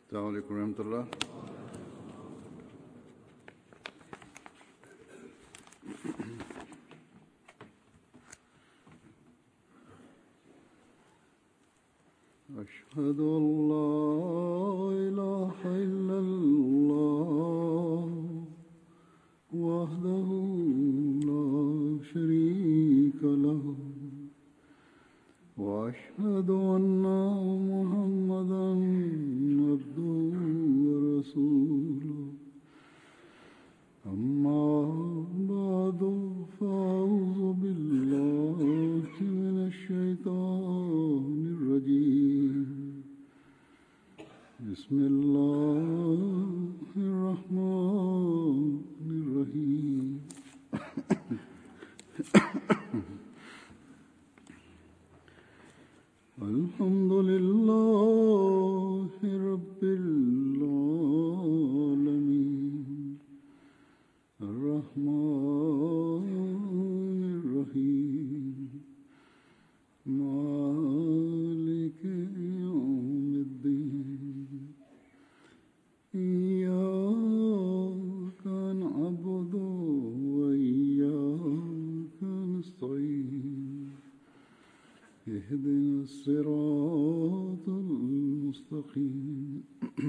السلام عليكم ورحمة الله أشهد أن لا إله إلا الله وحده لا شريك له وأشهد أن محمدا عبده ورسوله أما بعد فأعوذ بالله من الشيطان الرجيم بسم الله الرحمن الرحيم الحمد لله رب العالمين الرحمن الرحيم مالك يوم الدين إياك نعبد وإياك نستعين اهدنا الصراط المستقيم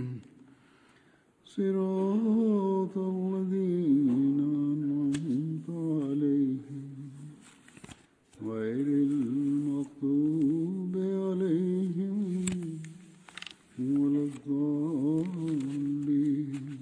صراط الذين أنعمت عليهم غير المغضوب عليهم ولا الضالين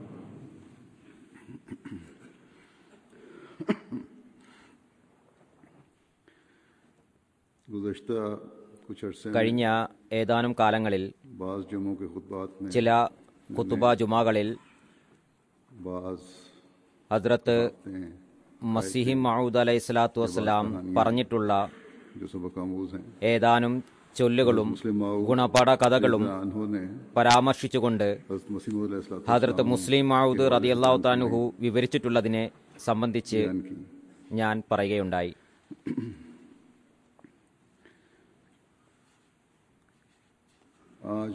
गुज़श्ता कुछ अरसे में കഴിഞ്ഞ ഏതാനും കാലങ്ങളിൽ बाज़ जुमों के खुतबात में ചില കുത്തുബ ജുമാകളിൽ बाज़ ഹദ്രത്ത് बातें മസിഹി മഹൂദ് അലൈഹി സ്വലാത്തു വസ്സലാം പറഞ്ഞിട്ടുള്ള जो सबक आमूज हैं ഏതാനും ചൊല്ലുകളും मुस्लिम माऊ ഗുണപാഠ കഥകളും उन्होंने പരാമർശിച്ചുകൊണ്ട് हज़रत मसीह मौद अलैहिस्सलातु ഹദ്രത്ത് മുസ്ലിം മഹൂദ് റതിയല്ലാഹു താനുഹു വിവരിച്ചിട്ടുള്ളതിനെ സംബന്ധിച്ച് बयान की ഞാൻ പറയുകയുണ്ടായി आज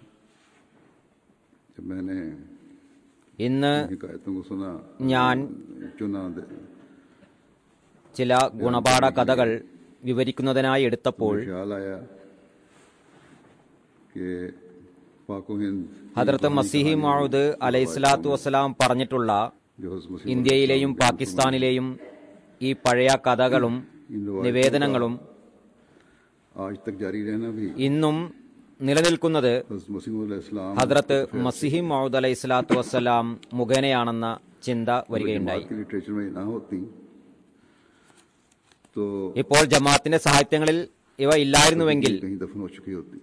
जब मैंने ഇന്ന് हिकायतों को सुना ഞാൻ चुना दे ചില ഗുണപാഠ കഥകൾ വിവരിക്കുന്നതിനായി എടുത്തപ്പോൾ ख्याल आया कि पाको हिंद ഹദ്രത്ത് മസിഹി മഹൂദ് അലൈഹി സ്വലാത്തു വസ്സലാം പറഞ്ഞിട്ടുള്ള जो हज़रत मसीह ഇന്ത്യയിലെയും പാകിസ്ഥാനിലെയും ഈ പഴയ കഥകളും നിവേദനങ്ങളും आज तक जारी रहना भी ഇന്നും നിലനിൽക്കുന്നത് हज़रत मसीह मौद अलैहिस्सलाम ഹദ്രത്ത് മസിഹി മൗദ് അലൈഹി സ്വലാത്തു വസ്സലാം മുഖേനയാണെന്ന ചിന്ത വരികയുണ്ടായി की लिटरेचर में ना होती तो ഇപ്പോൾ ജമാഅത്തിന്റെ സാഹിത്യങ്ങളിൽ ഇവ ഇല്ലായിരുന്നുവെങ്കിൽ कहीं दफन हो चुकी होती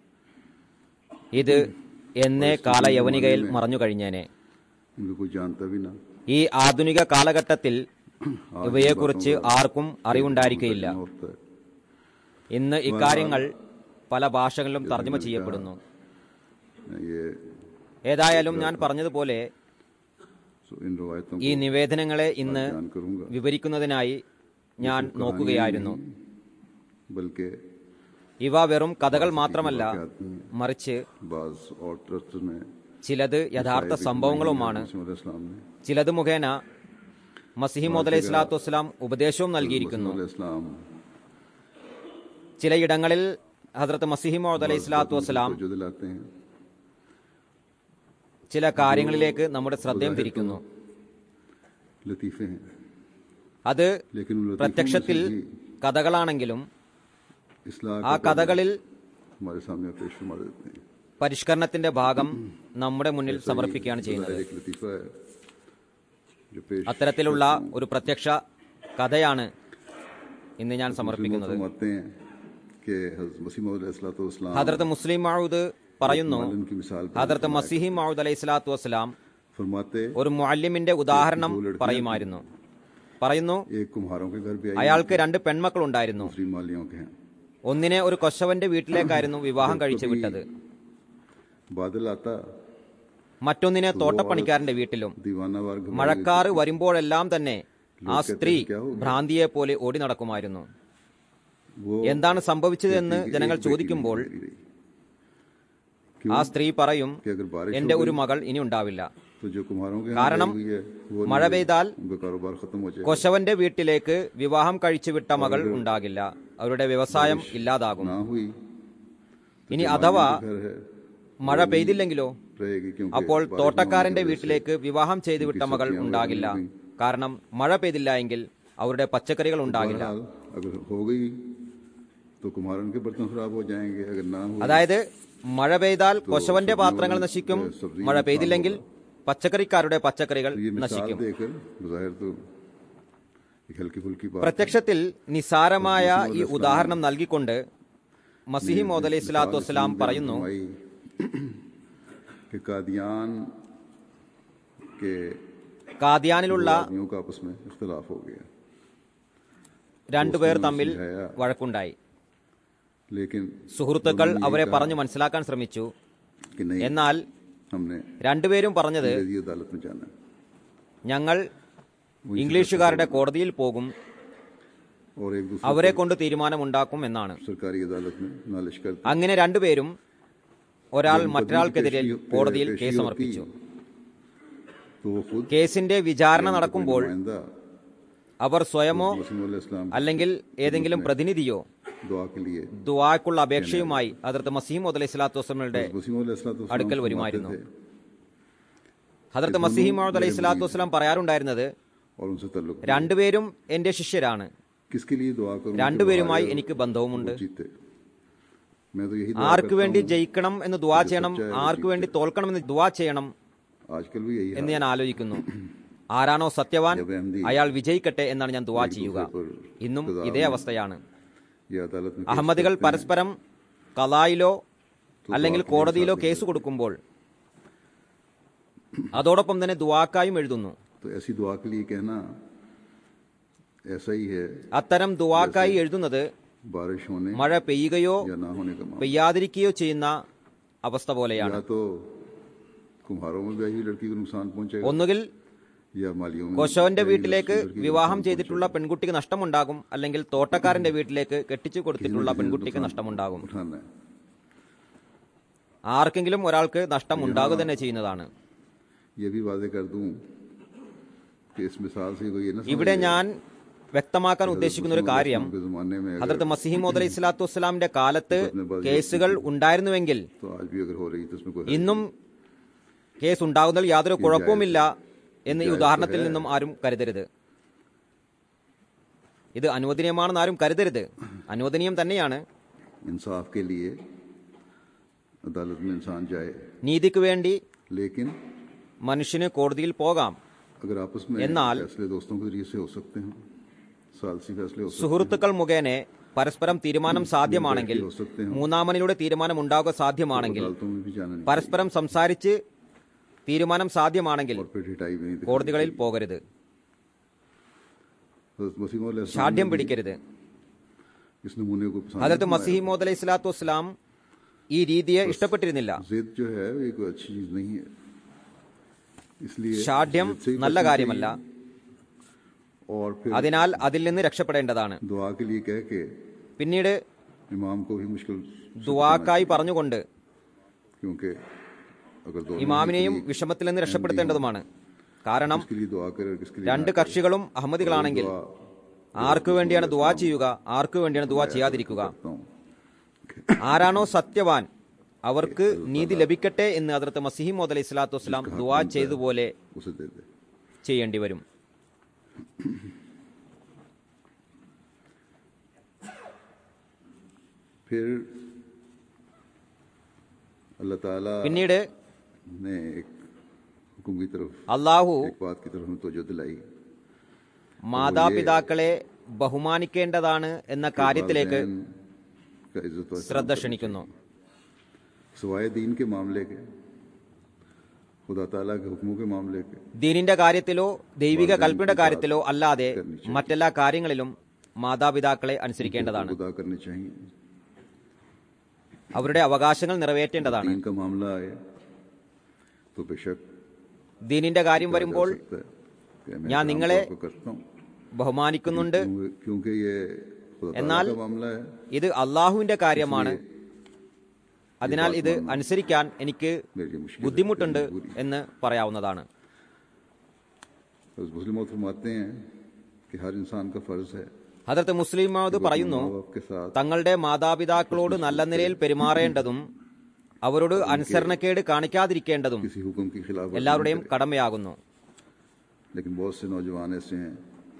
ഇത് എന്നേ കാലയവനികയിൽ മറഞ്ഞു കഴിഞ്ഞേനെ इनको कोई जानता भी ना ഈ ആധുനിക കാലഘട്ടത്തിൽ ഇവയെക്കുറിച്ച് ആർക്കും അറിവുണ്ടായിരിക്കുകയില്ല होता है ഇന്ന് ഇക്കാര്യങ്ങൾ പല ഭാഷകളിലും തർജ്ജമ ചെയ്യപ്പെടുന്നു मैं ये ഏതായാലും ഞാൻ പറഞ്ഞതുപോലെ सो इन रवायतों ഈ को നിവേദനങ്ങളെ ഇന്ന് बयान करूंगा വിവരിക്കുന്നതിനായി ഞാൻ നോക്കുകയായിരുന്നു बल्कि ഇവ വെറും കഥകൾ മാത്രമല്ല മറിച്ച് बाज और ट्रस्ट में ചിലത് യഥാർത്ഥ സംഭവങ്ങളുമാണ് मसीह मौद अलैहिस्सलाम ने ചിലത് മുഖേന മസിഹിമോദ് അലൈഹി സ്വലാത്തു വസ്സലാം ഉപദേശവും നൽകിയിരിക്കുന്നു मसीह अलैहिस्सलाम ചിലയിടങ്ങളിൽ ഹസ്രത്ത് മസിഹിമോദ് അലൈഹി സ്വലാത്തു വസ്സലാം जो दिलाते हैं ചില കാര്യങ്ങളിലേക്ക് നമ്മുടെ ശ്രദ്ധയും തിരിക്കുന്നു लतीफे हैं അത് लेकिन उन लतीफों में പ്രത്യക്ഷത്തിൽ से भी കഥകളാണെങ്കിലും इस्लाह ആ का കഥകളിൽ हमारे सामने पेश फरमा देते हैं പരിഷ്കരണത്തിന്റെ ഭാഗം നമ്മുടെ മുന്നിൽ സമർപ്പിക്കുകയാണ് ചെയ്യുന്നത് एक लतीफा है जो पेश അത്തരത്തിലുള്ള ഒരു പ്രത്യക്ഷ കഥയാണ് ഇന്ന് ഞാൻ സമർപ്പിക്കുന്നത് फरमाते हैं कि हज़रत मसीह मौद अलैहिस्सलाम ഹദ്രത്ത് മുസ്ലിം മഹൂദ് പറയുന്നു मालिन की मिसाल पर ഹദ്രത്ത് മസിഹി മഹൂദ് അലൈഹി സ്വലാത്തു വസ്സലാം फरमाते ഒരു മുഅല്ലിമിന്റെ ഉദാഹരണം പറയുമായിരുന്നു പറയുന്നു एक कुम्हारों के घर भी आई അയാൾക്ക് രണ്ട് പെൺമക്കളുണ്ടായിരുന്നു दूसरी मालियों के हैं ഒന്നിനെ ഒരു കൊശവന്റെ വീട്ടിലേക്കായിരുന്നു വിവാഹം കഴിച്ചു വിട്ടത് बादल आता മറ്റൊന്നിനെ തോട്ടപ്പണിക്കാരന്റെ വീട്ടിലും दीवाना वार घबरा മഴക്കാറ് വരുമ്പോഴെല്ലാം തന്നെ ആ സ്ത്രീ ഭ്രാന്തിയെ പോലെ ഓടി നടക്കുമായിരുന്നു वो എന്താണ് സംഭവിച്ചതെന്ന് ജനങ്ങൾ ചോദിക്കുമ്പോൾ ആ സ്ത്രീ പറയും कि अगर बारिश എന്റെ हो ഒരു गई, മകൾ ഇനി ഉണ്ടാവില്ല तो जो कुम्हारों के यहाँ കാരണം गई हुई है वो മഴ नहीं- പെയ്താൽ उनका कारोबार खत्म हो जाएगा കൊശവന്റെ വീട്ടിലേക്ക് വിവാഹം കഴിച്ചുവിട്ട മകൾ ഉണ്ടാകില്ല അവരുടെ വ്യവസായം ഇല്ലാതാകും ना हुई ഇനി അഥവാ घर है മഴ പെയ്തില്ലെങ്കിലോ रहेगी क्योंकि അപ്പോൾ बारिश ना തോട്ടക്കാരന്റെ होने की वजह से വീട്ടിലേക്ക് വിവാഹം ചെയ്തു വിട്ട മകൾ ഉണ്ടാകില്ല കാരണം മഴ പെയ്തില്ല എങ്കിൽ അവരുടെ പച്ചക്കറികൾ ഉണ്ടാകില്ല बहरहाल, अगर हो गई तो कुम्हारन के बर्तन खराब हो जाएंगे अगर ना हो അതായത് മഴ പെയ്താൽ കൊശവന്റെ പാത്രങ്ങൾ നശിക്കും മഴ പെയ്തില്ലെങ്കിൽ പച്ചക്കറിക്കാരുടെ പച്ചക്കറികൾ तो ये मिसाल നശിക്കും देकर जाहिर तो एक हल्की फुल्की बात പ്രത്യക്ഷത്തിൽ നിസാരമായ ഈ ഉദാഹരണം നൽകിക്കൊണ്ട് മസിഹി മോദ് അലൈഹി സ്വലാത്തു വസ്സലാം പറയുന്നു फरमाई कि कादियान के കാദ്യാനിലുള്ള आदमियों का आपस में इख्तलाफ हो गया രണ്ടുപേർ തമ്മിൽ വഴക്കുണ്ടായി लेकिन സുഹൃത്തുക്കൾ दोनों ने അവരെ कहा പറഞ്ഞു മനസ്സിലാക്കാൻ ശ്രമിച്ചു कि नहीं എന്നാൽ हमने രണ്ടുപേരും പറഞ്ഞത് अंग्रेजी अदालत में जाना है ഞങ്ങൾ ഇംഗ്ലീഷുകാരുടെ കോടതിയിൽ പോകും और एक दूसरे അവരെ കൊണ്ട് തീരുമാനമുണ്ടാക്കും എന്നാണ് सरकारी अदालत में नालिश करते അങ്ങനെ രണ്ടുപേരും ഒരാൾ മറ്റൊരാൾക്കെതിരെ पेशी- കോടതിയിൽ पेशी കേസ് होती, സമർപ്പിച്ചു तो वो खुद കേസിന്റെ വിചാരണ നടക്കുമ്പോൾ नुमाइंदा അവർ സ്വയമോ मसीह इस्लाम അല്ലെങ്കിൽ ഏതെങ്കിലും പ്രതിനിധിയോ दुआ के लिए ദുവാക്കുള്ള അപേക്ഷയുമായി അതിർത്ത് മസീമോദ് അലൈഹി സ്വലാത്തു വസ്ലമയുടെ मसीह അടുക്കൽ വരുമായിരുന്നു. ഹദർത്ത് മസീഹി മുഹമ്മദ് അലൈഹി സ്വലാത്തു വസ്സലാം പറയാറുണ്ടായിരുന്നത് और उनसे तल्लुक രണ്ടുപേരും എന്റെ ശിഷ്യരാണ് किसके लिए दुआ करूं कि രണ്ടുപേരുമായി वो എനിക്ക് ബന്ധവുമുണ്ട് जीते मैं तो यही दुआ ആർക്ക് करता വേണ്ടി हूं, ജയിക്കണം എന്ന് ദുവാ ചെയ്യണം ആർക്ക് വേണ്ടി തോൽക്കണം എന്ന് ദുവാ ചെയ്യണം आजकल भी यही എന്ന് ഞാൻ ആലോചിക്കുന്നു ആരാണോ സത്യവാൻ അയാൾ വിജയിക്കട്ടെ എന്നാണ് ഞാൻ ദുവാ ചെയ്യുക ഇന്നും ഇതേ അവസ്ഥയാണ് ये अदालत में അഹമ്മദികൾ പരസ്പരം കലായിലോ അല്ലെങ്കിൽ കോടതിയിലോ കേസ് കൊടുക്കുമ്പോൾ അതോടൊപ്പം തന്നെ ദുവാക്കായും എഴുതുന്നു तो ऐसी दुआ के लिए कहना ऐसा ही है അത്തരം ദുവാക്കായി എഴുതുന്നത് बारिश होने മഴ പെയ്യുകയോ या ना होने का मामला പെയ്യാതിരിക്കുകയോ ചെയ്യുന്ന അവസ്ഥ പോലെയാണ് या तो कुम्हारों में ब्याही लड़की को नुकसान पहुंचेगा ഒന്നുകിൽ या मालियों में കൊശവന്റെ ब्याही വീട്ടിലേക്ക് लड़की को വിവാഹം नुकसान ചെയ്തിട്ടുള്ള പെൺകുട്ടിക്ക് നഷ്ടമുണ്ടാകും അല്ലെങ്കിൽ തോട്ടക്കാരന്റെ വീട്ടിലേക്ക് കെട്ടിച്ചു കൊടുത്തിട്ടുള്ള പെൺകുട്ടിക്ക് നഷ്ടമുണ്ടാകും उठाना है ആർക്കെങ്കിലും ഒരാൾക്ക് നഷ്ടം ഉണ്ടാകുക തന്നെ ചെയ്യുന്നതാണ് ये भी वादे कर दूं कि इस मिसाल से कोई ये ना ഇവിടെ ഞാൻ വ്യക്തമാക്കാൻ ഉദ്ദേശിക്കുന്ന ഒരു കാര്യം के जमाने में अगर ഹദ്രത്ത് മസിഹി മോദ് അലൈഹി സ്വലാത്തു വസ്സലാമിന്റെ കാലത്ത് കേസുകൾ ഉണ്ടായിരുന്നുവെങ്കിൽ तो आज भी अगर हो रही तो उसमें कोई ഇന്നും കേസ് ഉണ്ടാകുന്നതിൽ യാതൊരു കുഴപ്പവുമില്ല എന്ന് ഈ ഉദാഹരണത്തിൽ നിന്നും ആരും കരുതരുത് ഇത് അനുവദനീയമാണെന്ന് ആരും കരുതരുത് അനുവദനീയം തന്നെയാണ് इंसाफ के लिए अदालत में इंसान जाए നീതിക്ക് വേണ്ടി लेकिन മനുഷ്യന് കോടതിയിൽ പോകാം अगर आपस में എന്നാൽ फैसले दोस्तों के जरिए से हो सकते हैं सालसी फैसले हो सकते സുഹൃത്തുക്കൾ മുഖേന പരസ്പരം തീരുമാനം സാധ്യമാണെങ്കിൽ हो सकते हैं മൂന്നാമനിലൂടെ തീരുമാനം ഉണ്ടാകുക സാധ്യമാണെങ്കിൽ अदालतों में भी जाना नहीं പരസ്പരം സംസാരിച്ച് തീരുമാനം സാധ്യമാണെങ്കിൽ और फिर हिटाई भी नहीं കോടതികളിൽ പോകരുത് हज़रत मसीह मौला इस्लाम ഷാഠ്യം ने പിടിക്കരുത് इस नमूने को पसंद ഹജരത്ത് नहीं മസീഹി മോദ് അലൈഹി സ്വലാത്തു വസ്സലാം ഈ രീതിയെ ഇഷ്ടപ്പെട്ടിരുന്നില്ല किया। जिद जो है वो एक अच्छी चीज नहीं है इसलिए ഷാഠ്യം जिद से ही നല്ല बचना കാര്യമല്ല चाहिए। और फिर അതിനാൽ അതിൽ നിന്ന് രക്ഷപ്പെടേണ്ടതാണ് दुआ के लिए कह के പിന്നീട് इमाम को भी मुश्किल से ദുവാക്കായി പറഞ്ഞുകൊണ്ട് क्योंकि अगर दोनों ഇമാമിനെയും ही വിഷമത്തിൽ നിന്ന് രക്ഷപ്പെടുത്തേണ്ടതുമാണ് കാരണം किसके लिए दुआ करे और किसके लिए രണ്ട് കക്ഷികളും അഹമ്മദികളാണെങ്കിൽ ആർക്കു വേണ്ടിയാണ് ദുവാ ചെയ്യുക ആർക്കു വേണ്ടിയാണ് ദുവാ ചെയ്യാതിരിക്കുക करता हूँ ആരാണോ സത്യവാൻ അവർക്ക് നീതി ലഭിക്കട്ടെ എന്ന് അതിർത്ത് മസിഹി മോദ് അലൈഹി സ്വലാത്തു വസ്സലാം ദുവാ ചെയ്തതുപോലെ उसे दे दे ചെയ്യേണ്ടി വരും फिर अल्लाह ताला പിന്നീട് ने एक हुक्म की तरफ അള്ളാഹു एक बात की तरफ हमें तवज्जो दिलाई മാതാപിതാക്കളെ ബഹുമാനിക്കേണ്ടതാണ് എന്ന കാര്യത്തിലേക്ക് वालिदैन का इज्जत और ശ്രദ്ധ ക്ഷണിക്കുന്നു सिवाय दीन के मामले के खुदा ताला के हुक्मों के मामले के ദീനിന്റെ കാര്യത്തിലോ ദൈവിക കൽപ്പനയുടെ കാര്യത്തിലോ അല്ലാതെ മറ്റെല്ലാ കാര്യങ്ങളിലും മാതാപിതാക്കളെ അനുസരിക്കേണ്ടതാണ് खुदा करने चाहिए അവരുടെ അവകാശങ്ങൾ നിറവേറ്റേണ്ടതാണ് दीन का मामला आए तो बेशक ദീനിന്റെ കാര്യം വരുമ്പോൾ सकता है कि मैं ഞാൻ काम നിങ്ങളെ तो आपको करता हूँ ബഹുമാനിക്കുന്നുണ്ട് क्योंकि- क्योंकि ये खुदा ताला എന്നാൽ का मामला है ഇത് അള്ളാഹുവിന്റെ കാര്യമാണ് അതിനാൽ ഇത് അനുസരിക്കാൻ എനിക്ക് मेरे लिए मुश्किल ബുദ്ധിമുട്ടുണ്ട് है, मजबूरी है। എന്ന് പറയാവുന്നതാണ് हज़रत मुस्लिम मौत फरमाते हैं कि हर इंसान का फर्ज है ഹദർത്ത് മുസ്ലിം മഹദ് പറയുന്നു माँ बाप के साथ തങ്ങളുടെ മാതാപിതാക്കളോട് നല്ല നിലയിൽ പെരുമാറേണ്ടതും അവരോട് അനുസരണക്കേട് കാണിക്കാതിരിക്കേണ്ടതും किसी हुक्म की खिलाफ എല്ലാവരുടെയും കടമയാകുന്നു लेकिन बहुत से नौजवान ऐसे हैं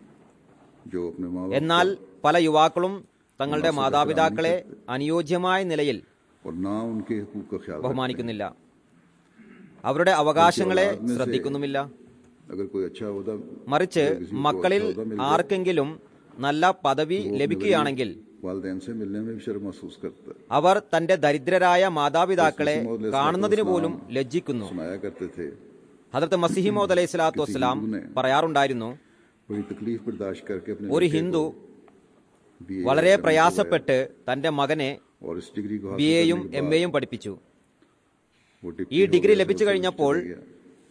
जो अपने माँ बाप എന്നാൽ പല യുവാക്കളും തങ്ങളുടെ മാതാപിതാക്കളെ അനുയോജ്യമായ നിലയിൽ और ना उनके हकूक का ख्याल रखते ബഹുമാനിക്കുന്നില്ല അവരുടെ അവകാശങ്ങളെ ശ്രദ്ധിക്കുന്നുമില്ല हैं। अगर कोई अच्छा होता മറിച്ച് മക്കളിൽ ആർക്കെങ്കിലും നല്ല പദവി ലഭിക്കുകയാണെങ്കിൽ वालदेन से मिलने में भी शर्म महसूस करता है അവർ തന്റെ ദരിദ്രരായ മാതാപിതാക്കളെ കാണുന്നതിന് പോലും ലജ്ജിക്കുന്നു सुनाया करते थे ഹദർത്ത് മസിഹിമോദ് അലൈഹി സ്വലാത്തു വസ്സലാം പറയാറുണ്ടായിരുന്നു बड़ी तकलीफ बर्दाश्त करके अपने ഒരു बेटे ഹിന്ദു को BA വളരെ करने को പ്രയാസപ്പെട്ട് തന്റെ മകനെ बुलाया और इस डिग्री को ബി हासिल എയും करने के എം बाद എയും പഠിപ്പിച്ചു वो डिप्टी ഈ हो ഡിഗ്രി गया, ലഭിച്ചു फिर കഴിഞ്ഞപ്പോൾ चला गया।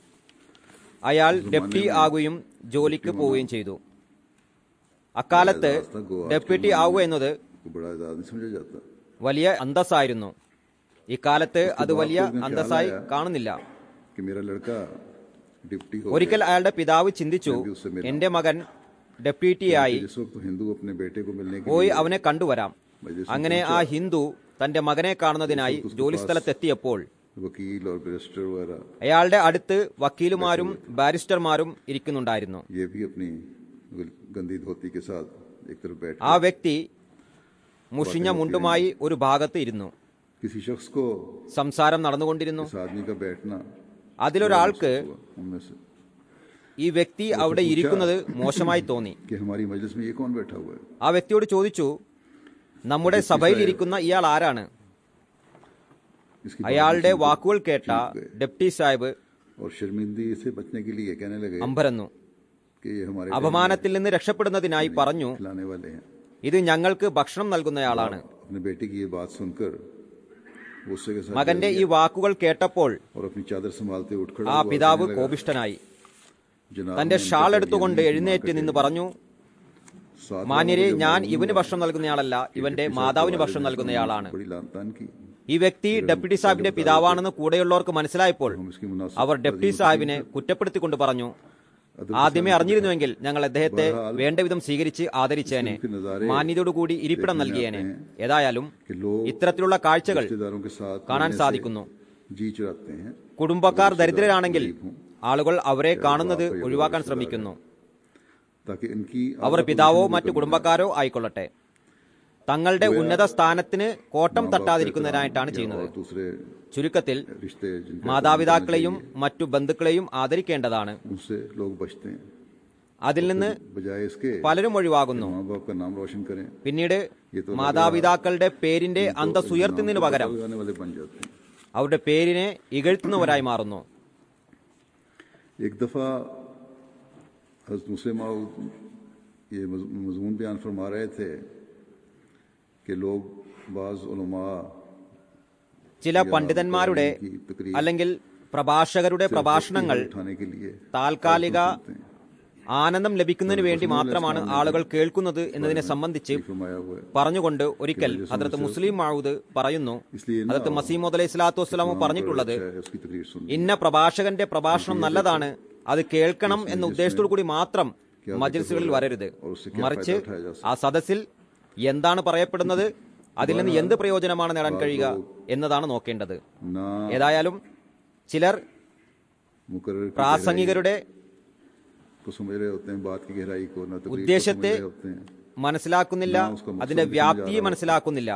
അയാൾ ഡെപ്യൂട്ടി ആകുകയും ജോലിക്ക് പോവുകയും ചെയ്തു അക്കാലത്ത് ഡെപ്യൂട്ടി ആവുക എന്നത് को बड़ा एजाज नहीं समझा जाता വലിയ അന്തസ്സായിരുന്നു ഇക്കാലത്ത് അത് വലിയ അന്തസ്സായി കാണുന്നില്ല कि मेरा लड़का डिप्टी हो ഒരിക്കൽ അയാളുടെ പിതാവ് ചിന്തിച്ചു എന്റെ മകൻ ഡെപ്യൂട്ടിയായി जिस वक्त हिंदू अपने बेटे को मिलने के പോയി അവനെ കണ്ടുവരാം അങ്ങനെ ആ ഹിന്ദു തന്റെ മകനെ കാണുന്നതിനായി ജോലിസ്ഥലത്തെത്തിയപ്പോൾ वकील और बैरिस्टर वगैरह അയാളുടെ അടുത്ത് വക്കീലുമാരും ബാരിസ്റ്റർമാരും ഇരിക്കുന്നുണ്ടായിരുന്നു ये भी अपनी गंदी धोती के साथ एक तरफ बैठ ആ വ്യക്തി മുഷിഞ്ഞ മുണ്ടുമായി ഒരു ഭാഗത്ത് ഇരുന്നു किसी शख्स को സംസാരം നടന്നുകൊണ്ടിരുന്നു इस आदमी का बैठना അതിലൊരാൾക്ക് हुआ उनमें से ഈ വ്യക്തി അവിടെ ഇരിക്കുന്നത് മോശമായി തോന്നി कि हमारी मजलिस में ये कौन बैठा हुआ है ആ വ്യക്തിയോട് ചോദിച്ചു നമ്മുടെ സഭയിൽ ഇരിക്കുന്ന ഇയാൾ ആരാണ് इसकी അയാളുടെ बात വാക്കുകൾ കേട്ട ഡെപ്റ്റി സാഹിബ് और शर्मिंदगी से बचने के लिए कहने लगे അമ്പരന്നു कि ये हमारे അപമാനത്തിൽ നിന്ന് രക്ഷപ്പെടുന്നതിനായി പറഞ്ഞു खिलाने वाले हैं ഇത് ഞങ്ങൾക്ക് ഭക്ഷണം നൽകുന്നയാളാണ് अपने बेटे की ये बात सुनकर गुस्से के साथ മകന്റെ ഈ വാക്കുകൾ കേട്ടപ്പോൾ और अपनी चादर संभालते उठ खड़ा ആ हुआ പിതാവ് कहने लगा, കോപിഷ്ടനായി "जनाब, തന്റെ मैं इनके ഷാൾ साथ എടുത്തുകൊണ്ട് ये എഴുന്നേറ്റ് नहीं നിന്ന് माँ പറഞ്ഞു कहते। साथ മാന്യരെ वालों को ഞാൻ जब ഇവന് मालूम ഭക്ഷണം നൽകുന്നയാളല്ല हुआ ഇവന്റെ कि മാതാവിന് पिता ഭക്ഷണം वाले നൽകുന്നയാളാണ് ने बड़ी लानतान की ഈ വ്യക്തി ഡെപ്യൂട്ടി സാഹിബിന്റെ പിതാവാണെന്ന് കൂടെയുള്ളവർക്ക് മനസ്സിലായപ്പോൾ हम इसकी मुनासिब അവർ ഡെപ്യൂട്ടി സാഹിബിനെ കുറ്റപ്പെടുത്തിക്കൊണ്ട് പറഞ്ഞു ആദ്യമേ അറിഞ്ഞിരുന്നുവെങ്കിൽ ഞങ്ങൾ അദ്ദേഹത്തെ വേണ്ടവിധം സ്വീകരിച്ച് ആദരിച്ചേനെ മാന്യതയോടുകൂടി ഇരിപ്പിടം നൽകിയേനെ ഏതായാലും कि लोग ഇത്തരത്തിലുള്ള കാഴ്ചകൾ रिश्तेदारों के साथ കാണാൻ मिलने से സാധിക്കുന്നു जी चुराते हैं കുടുംബക്കാർ ദരിദ്രരാണെങ്കിൽ ആളുകൾ അവരെ കാണുന്നത് ഒഴിവാക്കാൻ ശ്രമിക്കുന്നു ताकि इनकी അവർ പിതാവോ മറ്റു കുടുംബക്കാരോ ആയിക്കൊള്ളട്ടെ തങ്ങളുടെ ഉന്നത സ്ഥാനത്തിന് കോട്ടം തട്ടാതിരിക്കുന്നതിനായിട്ടാണ് ചെയ്യുന്നത് और दूसरे ചുരുക്കത്തിൽ रिश्ते जिनके മാതാപിതാക്കളെയും മറ്റു ബന്ധുക്കളെയും ആദരിക്കേണ്ടതാണ് उनसे लोग बचते हैं അതിൽ നിന്ന് बजाय इसके പലരും ഒഴിവാകുന്നു माँ बाप का नाम रोशन करें പിന്നീട് മാതാപിതാക്കളുടെ പേരിന്റെ അന്തസ് ഉയർത്തുന്നതിന് പകരം लगाने वाले बन जाते हैं അവരുടെ പേരിനെ ഇകഴ്ത്തുന്നവരായി മാറുന്നു एक दफा हजरत मुस्लिम माऊद ये मज- मजमून बयान फरमा रहे थे कि लोग बाज उलमा ചില പണ്ഡിതന്മാരുടെ അല്ലെങ്കിൽ പ്രഭാഷകരുടെ പ്രഭാഷണങ്ങൾ उठाने के लिए താൽക്കാലിക ആനന്ദം ലഭിക്കുന്നതിന് വേണ്ടി മാത്രമാണ് ആളുകൾ കേൾക്കുന്നത് എന്നതിനെ സംബന്ധിച്ച് फरमाया हुआ है പറഞ്ഞുകൊണ്ട് ഒരിക്കൽ ഹദ്രത്ത് മുസ്ലിം മാവൂദ് പറയുന്നു इसलिए ना ഹദ്രത്ത് മസീമോദ് അലൈഹി സ്വലാത്തു വസ്സലാമു പറഞ്ഞിട്ടുള്ളത് अच्छा है उसकी तकरीर सुन ഇന്ന പ്രഭാഷകന്റെ പ്രഭാഷണം നല്ലതാണ് അത് കേൾക്കണം എന്ന ഉദ്ദേശത്തോടു കൂടി മാത്രം മജ്ലിസുകളിൽ വരരുത് മറിച്ച് ആ സദസ്സിൽ എന്താണ് പറയപ്പെടുന്നത് അതിൽ നിന്ന് എന്ത് പ്രയോജനമാണ് നേടാൻ കഴിയുക എന്നതാണ് നോക്കേണ്ടത് ना ഏതായാലും ചിലർ मुकर्रर की പ്രാസംഗികരുടെ गहराई को समझ रहे होते हैं बात की गहराई को ना तकरीर को समझ ഉദ്ദേശത്തെ रहे होते हैं മനസ്സിലാക്കുന്നില്ല അതിന്റെ വ്യാപ്തിയെ മനസ്സിലാക്കുന്നില്ല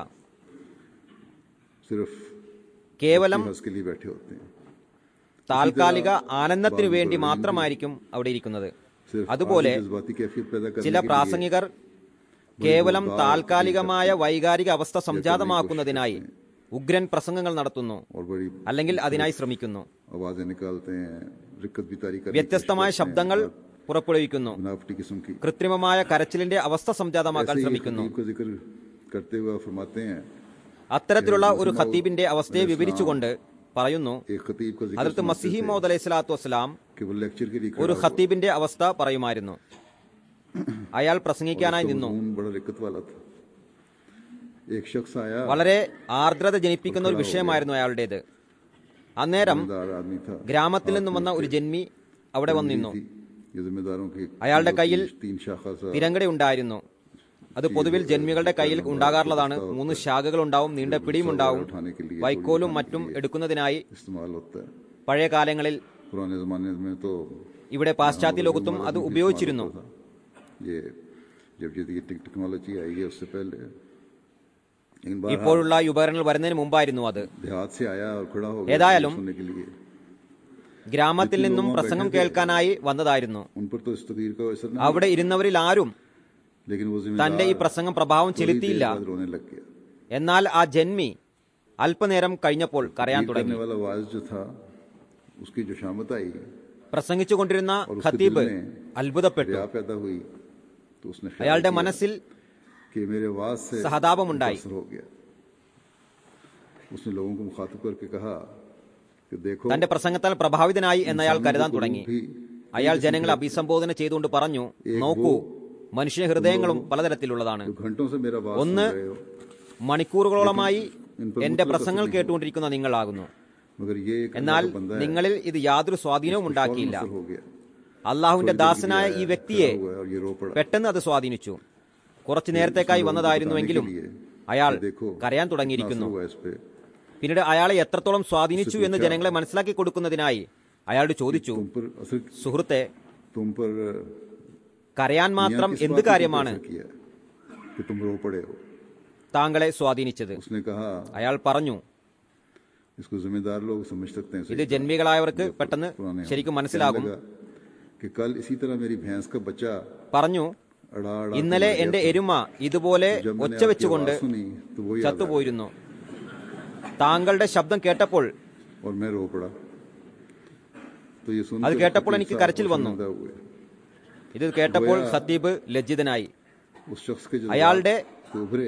सिर्फ കേവലം हंस के लिए बैठे होते हैं താൽക്കാലിക ആനന്ദത്തിനു വേണ്ടി മാത്രമായിരിക്കും അവിടെ ഇരിക്കുന്നത് सिर्फ അതുപോലെ आदमी जज्बाती कैफियत पैदा करने ചില के लिए പ്രാസംഗികർ കേവലം താൽക്കാലികമായ വൈകാരിക അവസ്ഥ സംജാതമാക്കുന്നതിനായി ഉഗ്രൻ പ്രസംഗങ്ങൾ നടത്തുന്നു और बड़ी അല്ലെങ്കിൽ അതിനായി ശ്രമിക്കുന്നു आवाजें निकालते हैं रिक्कत भी तारी करने की വ്യത്യസ്തമായ कोशिश ശബ്ദങ്ങൾ പുറപ്പെടുവിക്കുന്നു करते हैं, बनावटी किस्म की കൃത്രിമമായ കരച്ചിലിന്റെ അവസ്ഥ സംജാതമാക്കാൻ ऐसे ही ശ്രമിക്കുന്നു खतीब का जिक्र करते हुए फरमाते हैं അത്തരത്തിലുള്ള ഒരു ഖത്തീബിന്റെ അവസ്ഥയെ വിവരിച്ചുകൊണ്ട് പറയുന്നു एक खतीब का जिक्र അതിർത്ത് सुनाते മസിഹി थे മോദ് അലൈഹി സ്വലാത്തു വസ്സലാം कि वो लेक्चर के लिए ഒരു खड़ा हुआ। ഖത്തീബിന്റെ അവസ്ഥ പറയുമായിരുന്നു അയാൾ പ്രസംഗിക്കാനായി उसका നിന്നു मजमून बड़ा रिक्कत वाला था एक शख्स आया വളരെ ആർദ്രത ജനിപ്പിക്കുന്ന ഒരു വിഷയമായിരുന്നു അയാളുടേത് അന്നേരം जिम्मेदार आदमी था ഗ്രാമത്തിൽ നിന്നും വന്ന ഒരു ജന്മി അവിടെ വന്നു നിന്നു थी ये जिम्मेदारों की അയാളുടെ കയ്യിൽ तीन शाखा सा തിരങ്കട ഉണ്ടായിരുന്നു അത് പൊതുവിൽ ജന്മികളുടെ കയ്യിൽ ഉണ്ടാകാറുള്ളതാണ് മൂന്ന് ശാഖകൾ ഉണ്ടാവും നീണ്ട പിടിയും ഉണ്ടാവും उठाने के लिए വൈക്കോലും മറ്റും എടുക്കുന്നതിനായി इस्तेमाल होता है പഴയ കാലങ്ങളിൽ पुराने जमाने में तो ഇവിടെ പാശ്ചാത്യ ലോകത്തും അത് ഉപയോഗിച്ചിരുന്നു था ये जब ये ये टेक्नोलॉजी आई है उससे पहले लेकिन बाहर ഇപ്പോഴുള്ള ഈ ഉപകരണങ്ങൾ വരുന്നതിന് മുമ്പായിരുന്നു അത് देहात से आया और खड़ा हो गया ഏതായാലും सुनने के लिए ഗ്രാമത്തിൽ നിന്നും പ്രസംഗം കേൾക്കാനായി വന്നതായിരുന്നു उन पर तो इस तकरीर का असर नहीं അവിടെ ഇരുന്നവരിൽ ആരും लेकिन वो തന്റെ ഈ जिम्मेदार പ്രസംഗം പ്രഭാവം थोड़ी देर ചെലുത്തിയില്ല बाद रोने लग गया എന്നാൽ ആ ജന്മി അല്പനേരം കഴിഞ്ഞപ്പോൾ കരയാൻ ये തുടങ്ങി करने वाला वाज जो था उसकी जो शामत आई പ്രസംഗിച്ചുകൊണ്ടിരുന്ന और उसके ഖത്തീബ് दिल में അത്ഭുതപ്പെട്ടു रिया पैदा हुई तो उसने ख्याल അയാളുടെ किया മനസ്സിൽ कि मेरे वाज से സഹതാപമുണ്ടായി असर हो गया उसने लोगों को मुखातिब करके कहा कि देखो തന്റെ പ്രസംഗത്താൽ പ്രഭാവിതനായി എന്നയാൾ കരുതാൻ തുടങ്ങി भी അയാൾ ജനങ്ങളെ അഭിസംബോധന ചെയ്തുകൊണ്ട് പറഞ്ഞു നോക്കൂ മനുഷ്യ ഹൃദയങ്ങളും പലതരത്തിലുള്ളതാണ് जो घंटों से मेरा वाज ഒന്ന് सुन रहे हो മണിക്കൂറുകളോളമായി എന്റെ പ്രസംഗങ്ങൾ കേട്ടുകൊണ്ടിരിക്കുന്ന നിങ്ങളാകുന്നു मगर ये एक എന്നാൽ अल्लाह का बंदा है നിങ്ങളിൽ ഇത് യാതൊരു സ്വാധീനവും ഉണ്ടാക്കിയില്ല असर हो गया അള്ളാഹുവിന്റെ ദാസനായ ഈ വ്യക്തിയെ खड़ा हुआ है और ये रो पड़ा പെട്ടെന്ന് അത് സ്വാധീനിച്ചു കുറച്ചു നേരത്തേക്കായി വന്നതായിരുന്നുവെങ്കിലും അയാൾ കരയാൻ തുടങ്ങിയിരിക്കുന്നു असर हुआ इस पे പിന്നീട് അയാളെ എത്രത്തോളം സ്വാധീനിച്ചു എന്ന് ജനങ്ങളെ മനസ്സിലാക്കി കൊടുക്കുന്നതിനായി അയാളോട് ചോദിച്ചു तुम पर असर സുഹൃത്തെ तुम पर കരയാൻ മാത്രം मियां किस എന്ത് बात ने तुम पर കാര്യമാണ് असर किया कि तुम रो पड़े हो താങ്കളെ സ്വാധീനിച്ചത് उसने कहा അയാൾ പറഞ്ഞു इसको जिम्मेदार लोग समझ सकते हैं ഇത് ജന്മികളായവർക്ക് പെട്ടെന്ന് पुराने ശരിക്കും कहने മനസ്സിലാകും लगा कि कल इसी तरह मेरी भैंस का बच्चा പറഞ്ഞു अड़ा अड़ा ഇന്നലെ എന്റെ എരുമ ഇതുപോലെ जब मैंने ഒച്ച आपकी വെച്ചുകൊണ്ട് आवाज सुनी तो वो याद आ ചത്തുപോയിരുന്നു താങ്കളുടെ ശബ്ദം കേട്ടപ്പോൾ गया और मैं रो पड़ा तो ये सुन അത് കേട്ടപ്പോൾ എനിക്ക് കരച്ചിൽ വന്നു. हुए ഇത് കേട്ടപ്പോൾ സത്തീബ് ലജ്ജിതനായി उस शख्स के जज्बात അയാളുടെ तो उभरे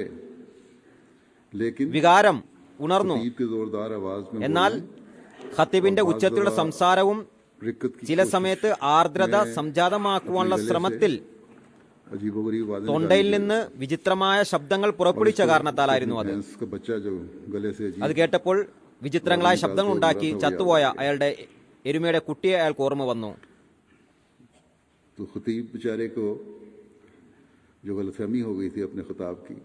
लेकिन വികാരം ഉണർന്നു ईद के जोरदार आवाज में എന്നാൽ ഖത്തീബിന്റെ ഉച്ചത്തിലുള്ള സംസാരവും बोले, रिक्कत की ചില സമയത്ത് ആർദ്രത സംജാതമാക്കുവാനുള്ള ശ്രമത്തിൽ अजीबोगरीब आवाजें തൊണ്ടയിൽ निकाली। നിന്ന് വിചിത്രമായ ശബ്ദങ്ങൾ പുറപ്പെടുവിച്ച കാരണത്താലായിരുന്നു അത് भैंस का बच्चा जो गले से अजीब അത് കേട്ടപ്പോൾ വിചിത്രങ്ങളായ ശബ്ദങ്ങൾ ഉണ്ടാക്കി ചത്തുപോയ അയാളുടെ എരുമയുടെ കുട്ടിയെ അയാൾക്ക് ഓർമ്മ വന്നു तो खतीब बेचारे को जो गलतफहमी हो गई थी अपने खिताब की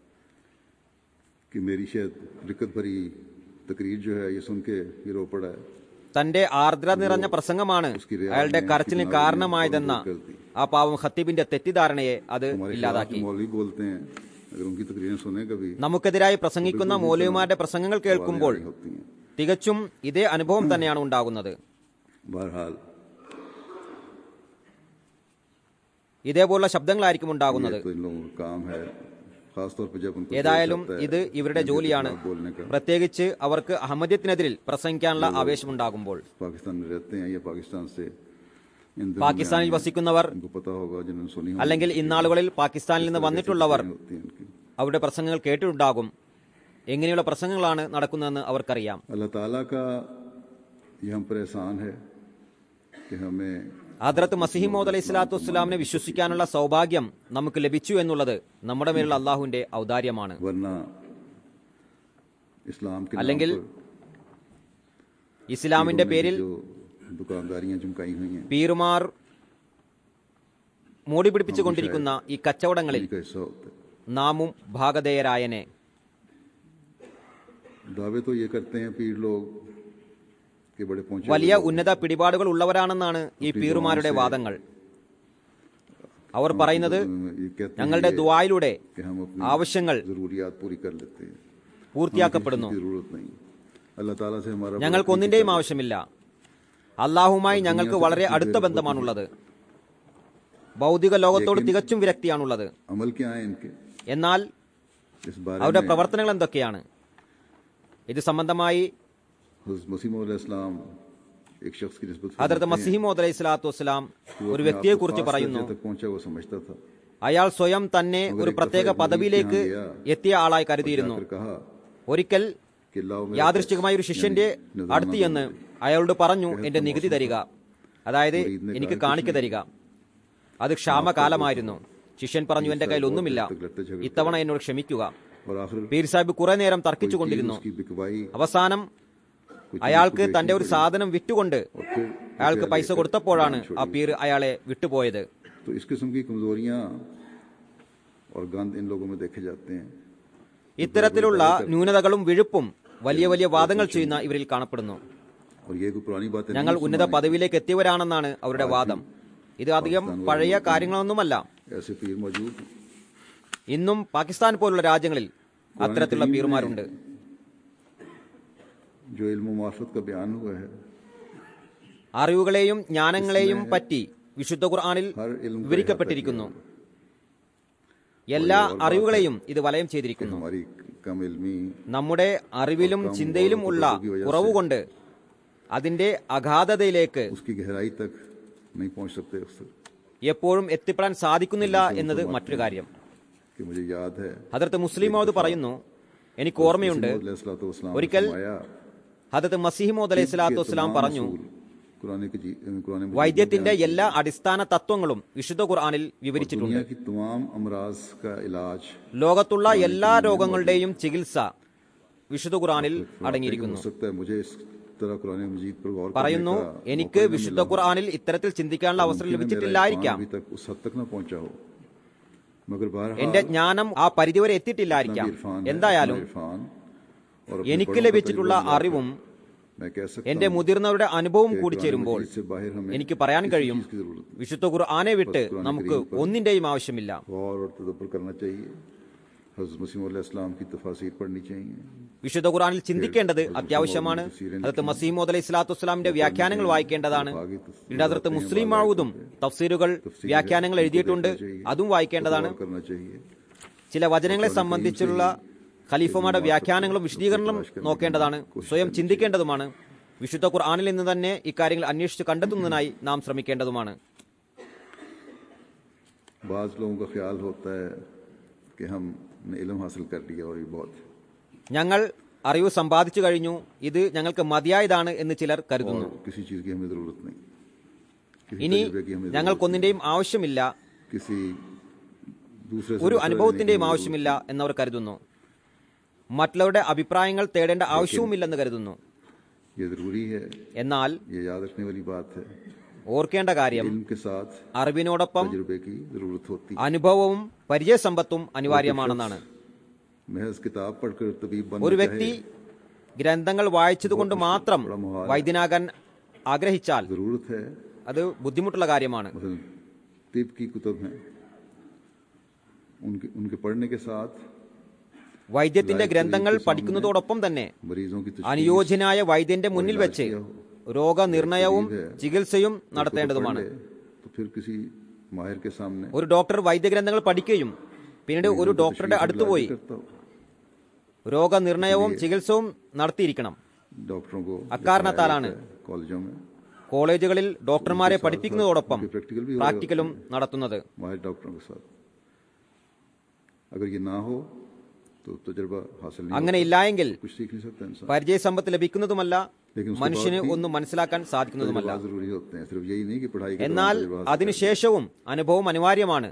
कि मेरी शायद रिकत भरी तकरीर जो है ये सुन के ये रो पड़ा है തന്റെ ആർദ്രത നിറഞ്ഞ പ്രസംഗമാണ് അയാളുടെ കരച്ചിലിന് കാരണമായതെന്ന ആ പാവം ഖത്തീബിന്റെ തെറ്റിദ്ധാരണയെ അത് हमारे खिलाफ ഇല്ലാതാക്കി जो मौलवी बोलते हैं अगर उनकी तकरीरें सुने कभी നമുക്കെതിരായി പ്രസംഗിക്കുന്ന മൗലവിമാരുടെ പ്രസംഗങ്ങൾ കേൾക്കുമ്പോൾ आवाजें होती हैं തികച്ചും ഇതേ അനുഭവം തന്നെയാണ് ഉണ്ടാകുന്നത് बहरहाल ഇതേപോലുള്ള ശബ്ദങ്ങളായിരിക്കും ഉണ്ടാകുന്നത് ये तो इन लोगों का काम है खासतौर पर जब उनको ഏതായാലും जोश आता है ഇത് ഇവരുടെ उनके ജോലിയാണ് खिलाफ बोलने का പ്രത്യേകിച്ച് അവർക്ക് അഹമ്മദ്യത്തിനെതിരിൽ പ്രസംഗിക്കാനുള്ള ആവേശമുണ്ടാകുമ്പോൾ पाकिस्तान में रहते हैं या पाकिस्तान से इन दिनों में പാകിസ്ഥാനിൽ आए हैं। വസിക്കുന്നവർ इनको पता होगा जिन्होंने सुनी होगी അല്ലെങ്കിൽ ഇന്നാളുകളിൽ പാകിസ്ഥാനിൽ നിന്ന് വന്നിട്ടുള്ളവർ होती है उनकी അവരുടെ പ്രസംഗങ്ങൾ കേട്ടിട്ടുണ്ടാകും എങ്ങനെയുള്ള പ്രസംഗങ്ങളാണ് നടക്കുന്നതെന്ന് അവർക്കറിയാം अल्लाह ताला का ये हम पर एहसान है कि हमें ഹദ്രത്ത് മസിഹിമോദ് അലൈഹി സ്വലാത്തു വസ്സലാമിനെ വിശ്വസിക്കാനുള്ള സൗഭാഗ്യം നമുക്ക് ലഭിച്ചു എന്നുള്ളത് നമ്മുടെ മേലുള്ള അള്ളാഹുവിന്റെ ഔദാര്യമാണ് वरना इस्लाम के नाम അല്ലെങ്കിൽ पर ഇസ്ലാമിന്റെ പേരിൽ जो दुकानदारियां चमकाई हुई हैं പീറുമാർ മോടി പിടിപ്പിച്ചുകൊണ്ടിരിക്കുന്ന ഈ കച്ചവടങ്ങളിൽ इनका हिस्सा होता है നാമും ഭാഗധേയരായനെ दावे तो ये करते हैं पीर लोग कि बड़े पहुंचे വലിയ ഉന്നത പിടിപാടുകൾ ഉള്ളവരാണെന്നാണ് ഈ പീറുമാരുടെ വാദങ്ങൾ അവർ പറയുന്നത് ये कहते हैं ഞങ്ങളുടെ ദുവായിലൂടെ कि हम अपनी ആവശ്യങ്ങൾ जरूरियात पूरी कर लेते हैं പൂർത്തിയാക്കപ്പെടുന്നു की जरूरत नहीं अल्लाह ताला से हमारा ഞങ്ങൾക്ക് ഒന്നിന്റെയും ആവശ്യമില്ല അള്ളാഹുമായി ഞങ്ങൾക്ക് വളരെ അടുത്ത ബന്ധമാണുള്ളത് ഭൗതിക ലോകത്തോട് തികച്ചും വിരക്തിയാണുള്ളത് अमल क्या है इनके എന്നാൽ इस बारे അവരുടെ में പ്രവർത്തനങ്ങൾ എന്തൊക്കെയാണ് ഇത് സംബന്ധമായി हज़रत मसीह इस्लाम एक शख्स की निस्बत ഹദർത്ത് फरमाते हैं മസിഹിമോദ് അലൈഹി സ്വലാത്തു വസ്സലാം कि वो ഒരു अपने വ്യക്തിയെ आप को കുറിച്ച് खास പറയുന്നു दर्जे तक पहुंचा वो समझता था അയാൾ സ്വയം തന്നെ ഒരു പ്രത്യേക പദവിയിലേക്ക് എത്തിയ ആളായി കരുതിയിരുന്നു जाकर कहा ഒരിക്കൽ कि लाओ मेरा യാദൃശ്ചികമായ ഒരു ശിഷ്യന്റെ അടുത്ത് ചെന്ന് അയാളോട് പറഞ്ഞു എന്റെ നികുതി തരിക അതായത് എനിക്ക് കാണിക്ക തരിക അത് ക്ഷാമകാലമായിരുന്നു ശിഷ്യൻ പറഞ്ഞു എന്റെ കയ്യിൽ ഒന്നുമില്ല ഇത്തവണ എന്നോട് ക്ഷമിക്കുക और आखिर പീർ സാഹിബ് കുറെ നേരം कोई चीज തർക്കിച്ചുകൊണ്ടിരുന്നു उसकी बिकवाई അവസാനം कोई चीज അയാൾക്ക് उसको തന്റെ बेचनी ഒരു पड़ी। സാധനം വിറ്റുകൊണ്ട് और फिर അയാൾക്ക് उसे പൈസ लेकर കൊടുത്തപ്പോഴാണ് जान ആ छोड़ी। പീർ അയാളെ വിട്ടുപോയത് तो इस किस्म की कमजोरियां और गंद इन लोगों में देखे जाते हैं ഇത്തരത്തിലുള്ള ന്യൂനതകളും വിഴുപ്പും വലിയ വലിയ വാദങ്ങൾ ചെയ്യുന്ന ഇവരിൽ കാണപ്പെടുന്നു और ये कोई पुरानी बातें ഞങ്ങൾ नहीं ഉന്നത പദവിയിലേക്ക് എത്തിയവരാണെന്നാണ് അവരുടെ വാദം ഇത് അധികം പഴയ കാര്യങ്ങളൊന്നുമല്ല ऐसे पीर मौजूद हैं। ഇന്നും പാകിസ്ഥാൻ പോലുള്ള രാജ്യങ്ങളിൽ അത്തരത്തിലുള്ള പീർമാരുണ്ട് जो इल्म मार्फत का बयान हुआ है അറിവുകളെയും ജ്ഞാനങ്ങളെയും പറ്റി വിശുദ്ധ ഖുർആനിൽ हर इल्म को വിവരിക്കപ്പെട്ടിരിക്കുന്നു എല്ലാ അറിവുകളെയും ഇത് വലയം ചെയ്തിരിക്കുന്നു हमारी कम इल्मी നമ്മുടെ അറിവിലും ചിന്തയിലും ഉള്ള കുറവുകൊണ്ട് അതിന്റെ അഗാധതയിലേക്ക് उसकी गहराई तक नहीं पहुंच सकते अक्सर എപ്പോഴും എത്തിപ്പെടാൻ സാധിക്കുന്നില്ല എന്നത് മറ്റൊരു കാര്യം कि मुझे याद है ഹദർത്ത് മുസ്ലിം മൗദ് പറയുന്നു എനിക്ക് ഓർമ്മയുണ്ട് वसलाम ഒരിക്കൽ ഹദർത്ത് മസീഹ്മോദ് അലൈഹി സ്വലാത്തു വസ്സലാം പറഞ്ഞു कुरान की जी- कुरान मजीद में വൈദ്യത്തിന്റെ എല്ലാ അടിസ്ഥാന തത്വങ്ങളും വിശുദ്ധ ഖുർആനിൽ വിവരിച്ചിട്ടുണ്ട് दुनिया की तमाम अमराज का इलाज ലോകത്തുള്ള എല്ലാ രോഗങ്ങളുടെയും ചികിത്സ വിശുദ്ധ ഖുർആനിൽ हो അടങ്ങിയിരിക്കുന്നു सकता है मुझे इस तरह कुरान मजीद पर गौर പറയുന്നു करने का എനിക്ക് मौका न വിശുദ്ധ मिला। ഖുർആനിൽ ഇത്തരത്തിൽ ചിന്തിക്കാനുള്ള അവസരം मुमकिन है मेरा ലഭിച്ചിട്ടില്ലായിരിക്കാം ईमान अभी तक उस हद तक न पहुंचा हो मगर बहरहाल എന്റെ ജ്ഞാനം ആ പരിധിവരെ എത്തിയിട്ടില്ലായിരിക്കാം इतना भी इरफान है, എന്തായാലും इतना इरफान और अपने എനിക്ക് बड़ों का ലഭിച്ചിട്ടുള്ള तजुर्बा അറിവും मैं कह सकता എന്റെ हूं മുതിർന്നവരുടെ അനുഭവം कि കൂടി कुरान ചേരുമ്പോൾ मजीद से बाहर हमें എനിക്ക് പറയാൻ किसी കഴിയും चीज की जरूरत नहीं। വിശുദ്ധ ഖുർആനെ വിട്ട് നമുക്ക് ഒന്നിന്റെയും ആവശ്യമില്ല गौर और तदब्बर करना चाहिए हजरत मसीम इस्लाम की तफासिर पढ़नी चाहिए വിശുദ്ധ ഖുർആനിൽ ചിന്തിക്കേണ്ടത് അത്യാവശ്യമാണ് ഹജറത്ത് മസീമോദ് അലൈഹി സ്വലാത്തു വസ്സലാമിന്റെ വ്യാഖ്യാനങ്ങൾ വായിക്കേണ്ടതാണ് പിന്നീട് ഹജറത്ത് മുസ്ലിം മാവൂദും തഫ്സീറുകൾ വ്യാഖ്യാനങ്ങൾ എഴുതിയിട്ടുണ്ട് അതും വായിക്കേണ്ടതാണ് गौर करना चाहिए ചില വചനങ്ങളെ സംബന്ധിച്ചുള്ള ഖലീഫമാരുടെ വ്യാഖ്യാനങ്ങളും വിശദീകരണങ്ങളും നോക്കേണ്ടതാണ് സ്വയം ചിന്തിക്കേണ്ടതുമാണ് വിശുദ്ധ ഖുർആനിൽ നിന്ന് തന്നെ ഇക്കാര്യങ്ങൾ അന്വേഷിച്ച് കണ്ടെത്തുന്നതിനായി നാം ശ്രമിക്കേണ്ടതുമാണ് बाज लोगों का ख्याल होता है कि हमने इल्म हासिल कर लिया और ये बहुत है। ഞങ്ങൾ അറിവ് സമ്പാദിച്ചു കഴിഞ്ഞു ഇത് ഞങ്ങൾക്ക് മതിയായതാണ് എന്ന് ചിലർ കരുതുന്നു और किसी चीज की हमें जरूरत नहीं किसी ഇനി तजुर्बे की हमें जरूरत ഞങ്ങൾക്കൊന്നിന്റെയും ആവശ്യമില്ല किसी दूसरे से ഒരു मशवरे അനുഭവത്തിന്റെയും लेने की ആവശ്യമില്ല എന്നവർ കരുതുന്നു മറ്റുള്ളവരുടെ അഭിപ്രായങ്ങൾ തേടേണ്ട ആവശ്യവുമില്ലെന്ന് കരുതുന്നു ये जरूरी है എന്നാൽ ये याद रखने वाली बात है ഓർക്കേണ്ട കാര്യം इल्म के साथ അറിവിനോടൊപ്പം तजुर्बे की जरूरत होती है അനുഭവവും പരിചയസമ്പത്തും അനിവാര്യമാണെന്നാണ് महज किताब पढ़कर तबीब ഒരു बनना വ്യക്തി चाहे ഗ്രന്ഥങ്ങൾ വായിച്ചതുകൊണ്ട് മാത്രം വൈദ്യനാകാൻ ആഗ്രഹിച്ചാൽ जरूरत है അത് ബുദ്ധിമുട്ടുള്ള കാര്യമാണ് मसलन तिब की कुतुब हैं उनके उनके पढ़ने के साथ വൈദ്യത്തിന്റെ ഗ്രന്ഥങ്ങൾ പഠിക്കുന്നതോടൊപ്പം തന്നെ मरीजों की तशखीस അനുയോജ്യനായ വൈദ്യന്റെ മുന്നിൽ വെച്ച് രോഗനിർണയവും ചികിത്സയും को നടത്തേണ്ടതുമാണ് पढ़ ले, तो फिर किसी माहिर के सामने ഒരു ഡോക്ടർ വൈദ്യഗ്രന്ഥങ്ങൾ പഠിക്കുകയും പിന്നീട് ഒരു ഡോക്ടറുടെ അടുത്ത് പോയി करता हो രോഗനിർണയവും ചികിത്സവും നടത്തിയിരിക്കണം डॉक्टरों को അക്കാരണത്താലാണ് कॉलेजों में കോളേജുകളിൽ ഡോക്ടർമാരെ പഠിപ്പിക്കുന്നതോടൊപ്പം प्रैक्टिकल भी हो പ്രാക്ടിക്കലും നടത്തുന്നത് माहिर डॉक्टरों के साथ अगर ये ना हो तो तजुर्बा हासिल नहीं അങ്ങനെ ഇല്ലായെങ്കിൽ होता, कुछ सीख नहीं सकता इंसान പരിചയസമ്പത്ത് ലഭിക്കുന്നതുമല്ല लेकिन उसके മനുഷ്യന് बाद भी ഒന്നും മനസ്സിലാക്കാൻ സാധിക്കുന്നതുമല്ല तजुर्बा जरूरी होते हैं सिर्फ यही नहीं कि पढ़ाई के എന്നാൽ दौरान तजुर्बा हासिल അതിനുശേഷവും അനുഭവം അനിവാര്യമാണ്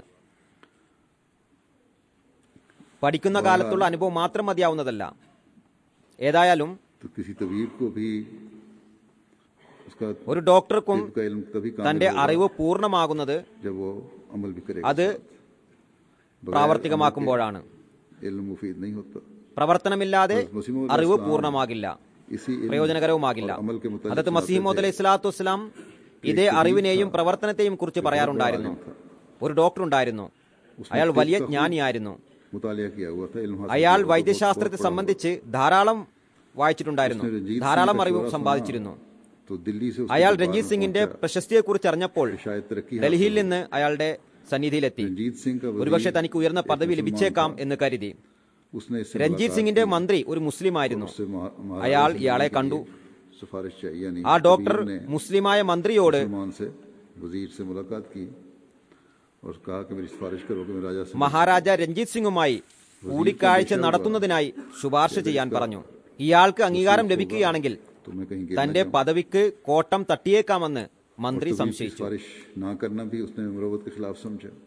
പഠിക്കുന്ന കാലത്തുള്ള അനുഭവം മാത്രം മതിയാവുന്നതല്ല ഏതായാലും तो किसी तबीब को भी उसका ഒരു ഡോക്ടർക്കും तिब का इल्म तभी काम തന്റെ അറിവ് പൂർണ്ണമാകുന്നത് जब वो अमल भी करेगा അത് പ്രാവർത്തികമാക്കുമ്പോഴാണ് इल्म मुफीद नहीं होता പ്രവർത്തനമില്ലാതെ മുസ്ലിമുൽ അറിവ് ഇസ്ലാം പൂർണ്ണമാകില്ല इसी इल्म പ്രയോജനകരവുമാകില്ല और अमल के मुताबिक അതത് चलाते മസീമോദ് थे। അലൈഹി സ്വലാത്തു വസ്സലാം ഇതേ അറിവിനെയും പ്രവർത്തനത്തെയും കുറിച്ച് പറയാറുണ്ടായിരുന്നു ഒരു ഡോക്ടർ ഉണ്ടായിരുന്നു അയാൾ വലിയ ജ്ഞാനിയായിരുന്നു मुतालिया किया हुआ था इल्म हासिल അയാൾ किया हुआ था, വൈദ്യശാസ്ത്രത്തെ बहुत- बहुत സംബന്ധിച്ച് ധാരാളം വായിച്ചിട്ടുണ്ടായിരുന്നു उसने रंजीत ധാരാളം सिंह का അറിവ് शोरा സമ്പാദിച്ചിരുന്നു सुना, तो दिल्ली से उसके അയാൾ दरबार രഞ്ജിത് में സിംഗിന്റെ पहुंचा। പ്രശസ്തിയെക്കുറിച്ച് അറിഞ്ഞപ്പോൾ शायद तरक्की ഡൽഹിയിൽ हासिल നിന്ന് അയാളുടെ സന്നിധിയിലെത്തി रंजीत सिंह का वजीर ഒരുപക്ഷെ തനിക്ക് ഉയർന്ന एक പദവി मुसलमान ലഭിച്ചേക്കാം था। എന്ന് കരുതി उसने इससे രഞ്ജിത് मुलाकात സിംഗിന്റെ की, മന്ത്രി ഒരു മുസ്ലിം ആയിരുന്നു उससे महा- महाराज അയാൾ से ഇയാളെ मिलने के കണ്ടു. लिए सिफारिश चाहिए यानी ആ ഡോക്ടർ तबीब ने മുസ്ലിമായ മന്ത്രിയോട് मुसलमान से वजीर से मुलाकात की और कहा कि मेरी सिफारिश करो कि मैं राजा से മഹാരാജ രഞ്ജിത് സിംഗുമായി കൂടിക്കാഴ്ച നടത്തുന്നതിനായി ശുപാർശ ചെയ്യാൻ പറഞ്ഞു ഇയാൾക്ക് അംഗീകാരം ലഭിക്കുകയാണെങ്കിൽ तो मैं कहीं गिर न തന്റെ जाऊं। പദവിക്ക് കോട്ടം തട്ടിയേക്കാമെന്ന് മന്ത്രി तबीब की സംശയിച്ചു सिफारिश ना करना भी उसने मुरवत के खिलाफ समझा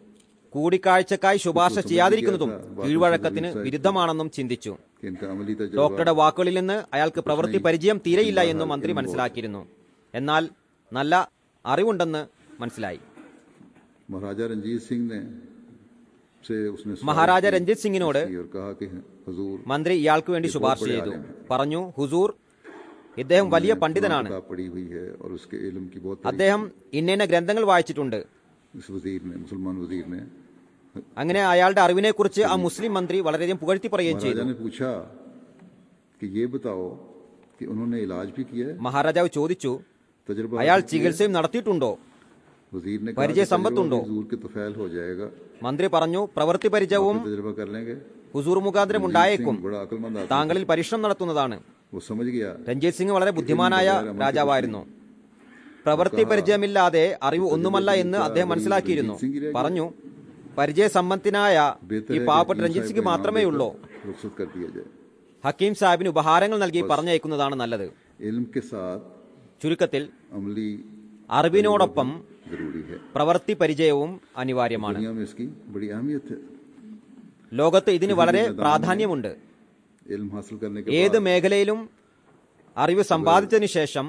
കൂടിക്കാഴ്ചക്കായി ശുപാർശ ചെയ്യാതിരിക്കുന്നതും കീഴ്വഴക്കത്തിന് വിരുദ്ധമാണെന്നും ചിന്തിച്ചു कि इनका अमली तजुर्बा ഡോക്ടറുടെ വാക്കുകളിൽ നിന്ന് അയാൾക്ക് പ്രവൃത്തി പരിചയം തീരെയില്ല എന്നും മന്ത്രി മനസ്സിലാക്കിയിരുന്നു എന്നാൽ നല്ല അറിവുണ്ടെന്ന് മനസ്സിലായി महाराजा रंजीत सिंह ने से उसने सवाल മഹാരാജ രഞ്ജിത് സിംഗിനോട് की और कहा कि हजूर മന്ത്രി ഇയാൾക്ക് വേണ്ടി ശുപാർശ ചെയ്തു പറഞ്ഞു ഹുസൂർ ഇദ്ദേഹം വലിയ പണ്ഡിതനാണ് किताब पढ़ी हुई है और उसके इल्म की बहुत तारीफ അദ്ദേഹം ഇന്ന ഗ്രന്ഥങ്ങൾ വായിച്ചിട്ടുണ്ട് इस वजीर ने मुसलमान वजीर ने അങ്ങനെ അയാളുടെ അറിവിനെക്കുറിച്ച് ആ മുസ്ലിം മന്ത്രി വളരെയധികം പുകഴ്ത്തി പറയുകയും ചെയ്തു महाराजा ने पूछा कि ये बताओ कि उन्होंने इलाज भी किया है മഹാരാജാവ് ചോദിച്ചു तजुर्बा അയാൾ ചികിത്സയും നടത്തിയിട്ടുണ്ടോ वजीर ने परिचय कि संपत्ति तजुर्बा उंडो? हजूर के तो फैल हो जाएगा മന്ത്രി പറഞ്ഞു പ്രവൃത്തി പരിചയവും तजुर्बा कर लेंगे ഹുസൂർ മുഖാന്തരം ഉണ്ടായേക്കും बड़ा अकलमंद आदमी താങ്കളിൽ പരിശ്രമം നടത്തുന്നതാണ് वो समझ गया രഞ്ജിത് സിംഗ് വളരെ ബുദ്ധിമാനായ രാജാവായിരുന്നു പ്രവൃത്തി പരിചയമില്ലാതെ അറിവ് ഒന്നുമല്ല എന്ന് അദ്ദേഹം മനസ്സിലാക്കിയിരുന്നു പറഞ്ഞു പരിചയ സമ്പന്നനായ बेहतर ഈ है പാവപ്പെട്ട कि രഞ്ജിത് साहब സിംഗ് को മാത്രമേ इनाम ഉള്ളൂ देकर रुखसत कर दिया जाए ഹക്കീം സാഹിബിന് ഉപഹാരങ്ങൾ നൽകി പറഞ്ഞയക്കുന്നതാണ് നല്ലത് इल्म के साथ ചുരുക്കത്തിൽ अमली അറിവിനോടൊപ്പം जरूरी है പ്രവൃത്തി പരിചയവും അനിവാര്യമാണ് दुनिया में इसकी बड़ी अहमियत है ലോകത്ത് ഇതിന് വളരെ പ്രാധാന്യമുണ്ട് इल्म हासिल करने के ഏത് बाद മേഖലയിലും അറിവ് സമ്പാദിച്ചതിനു ശേഷം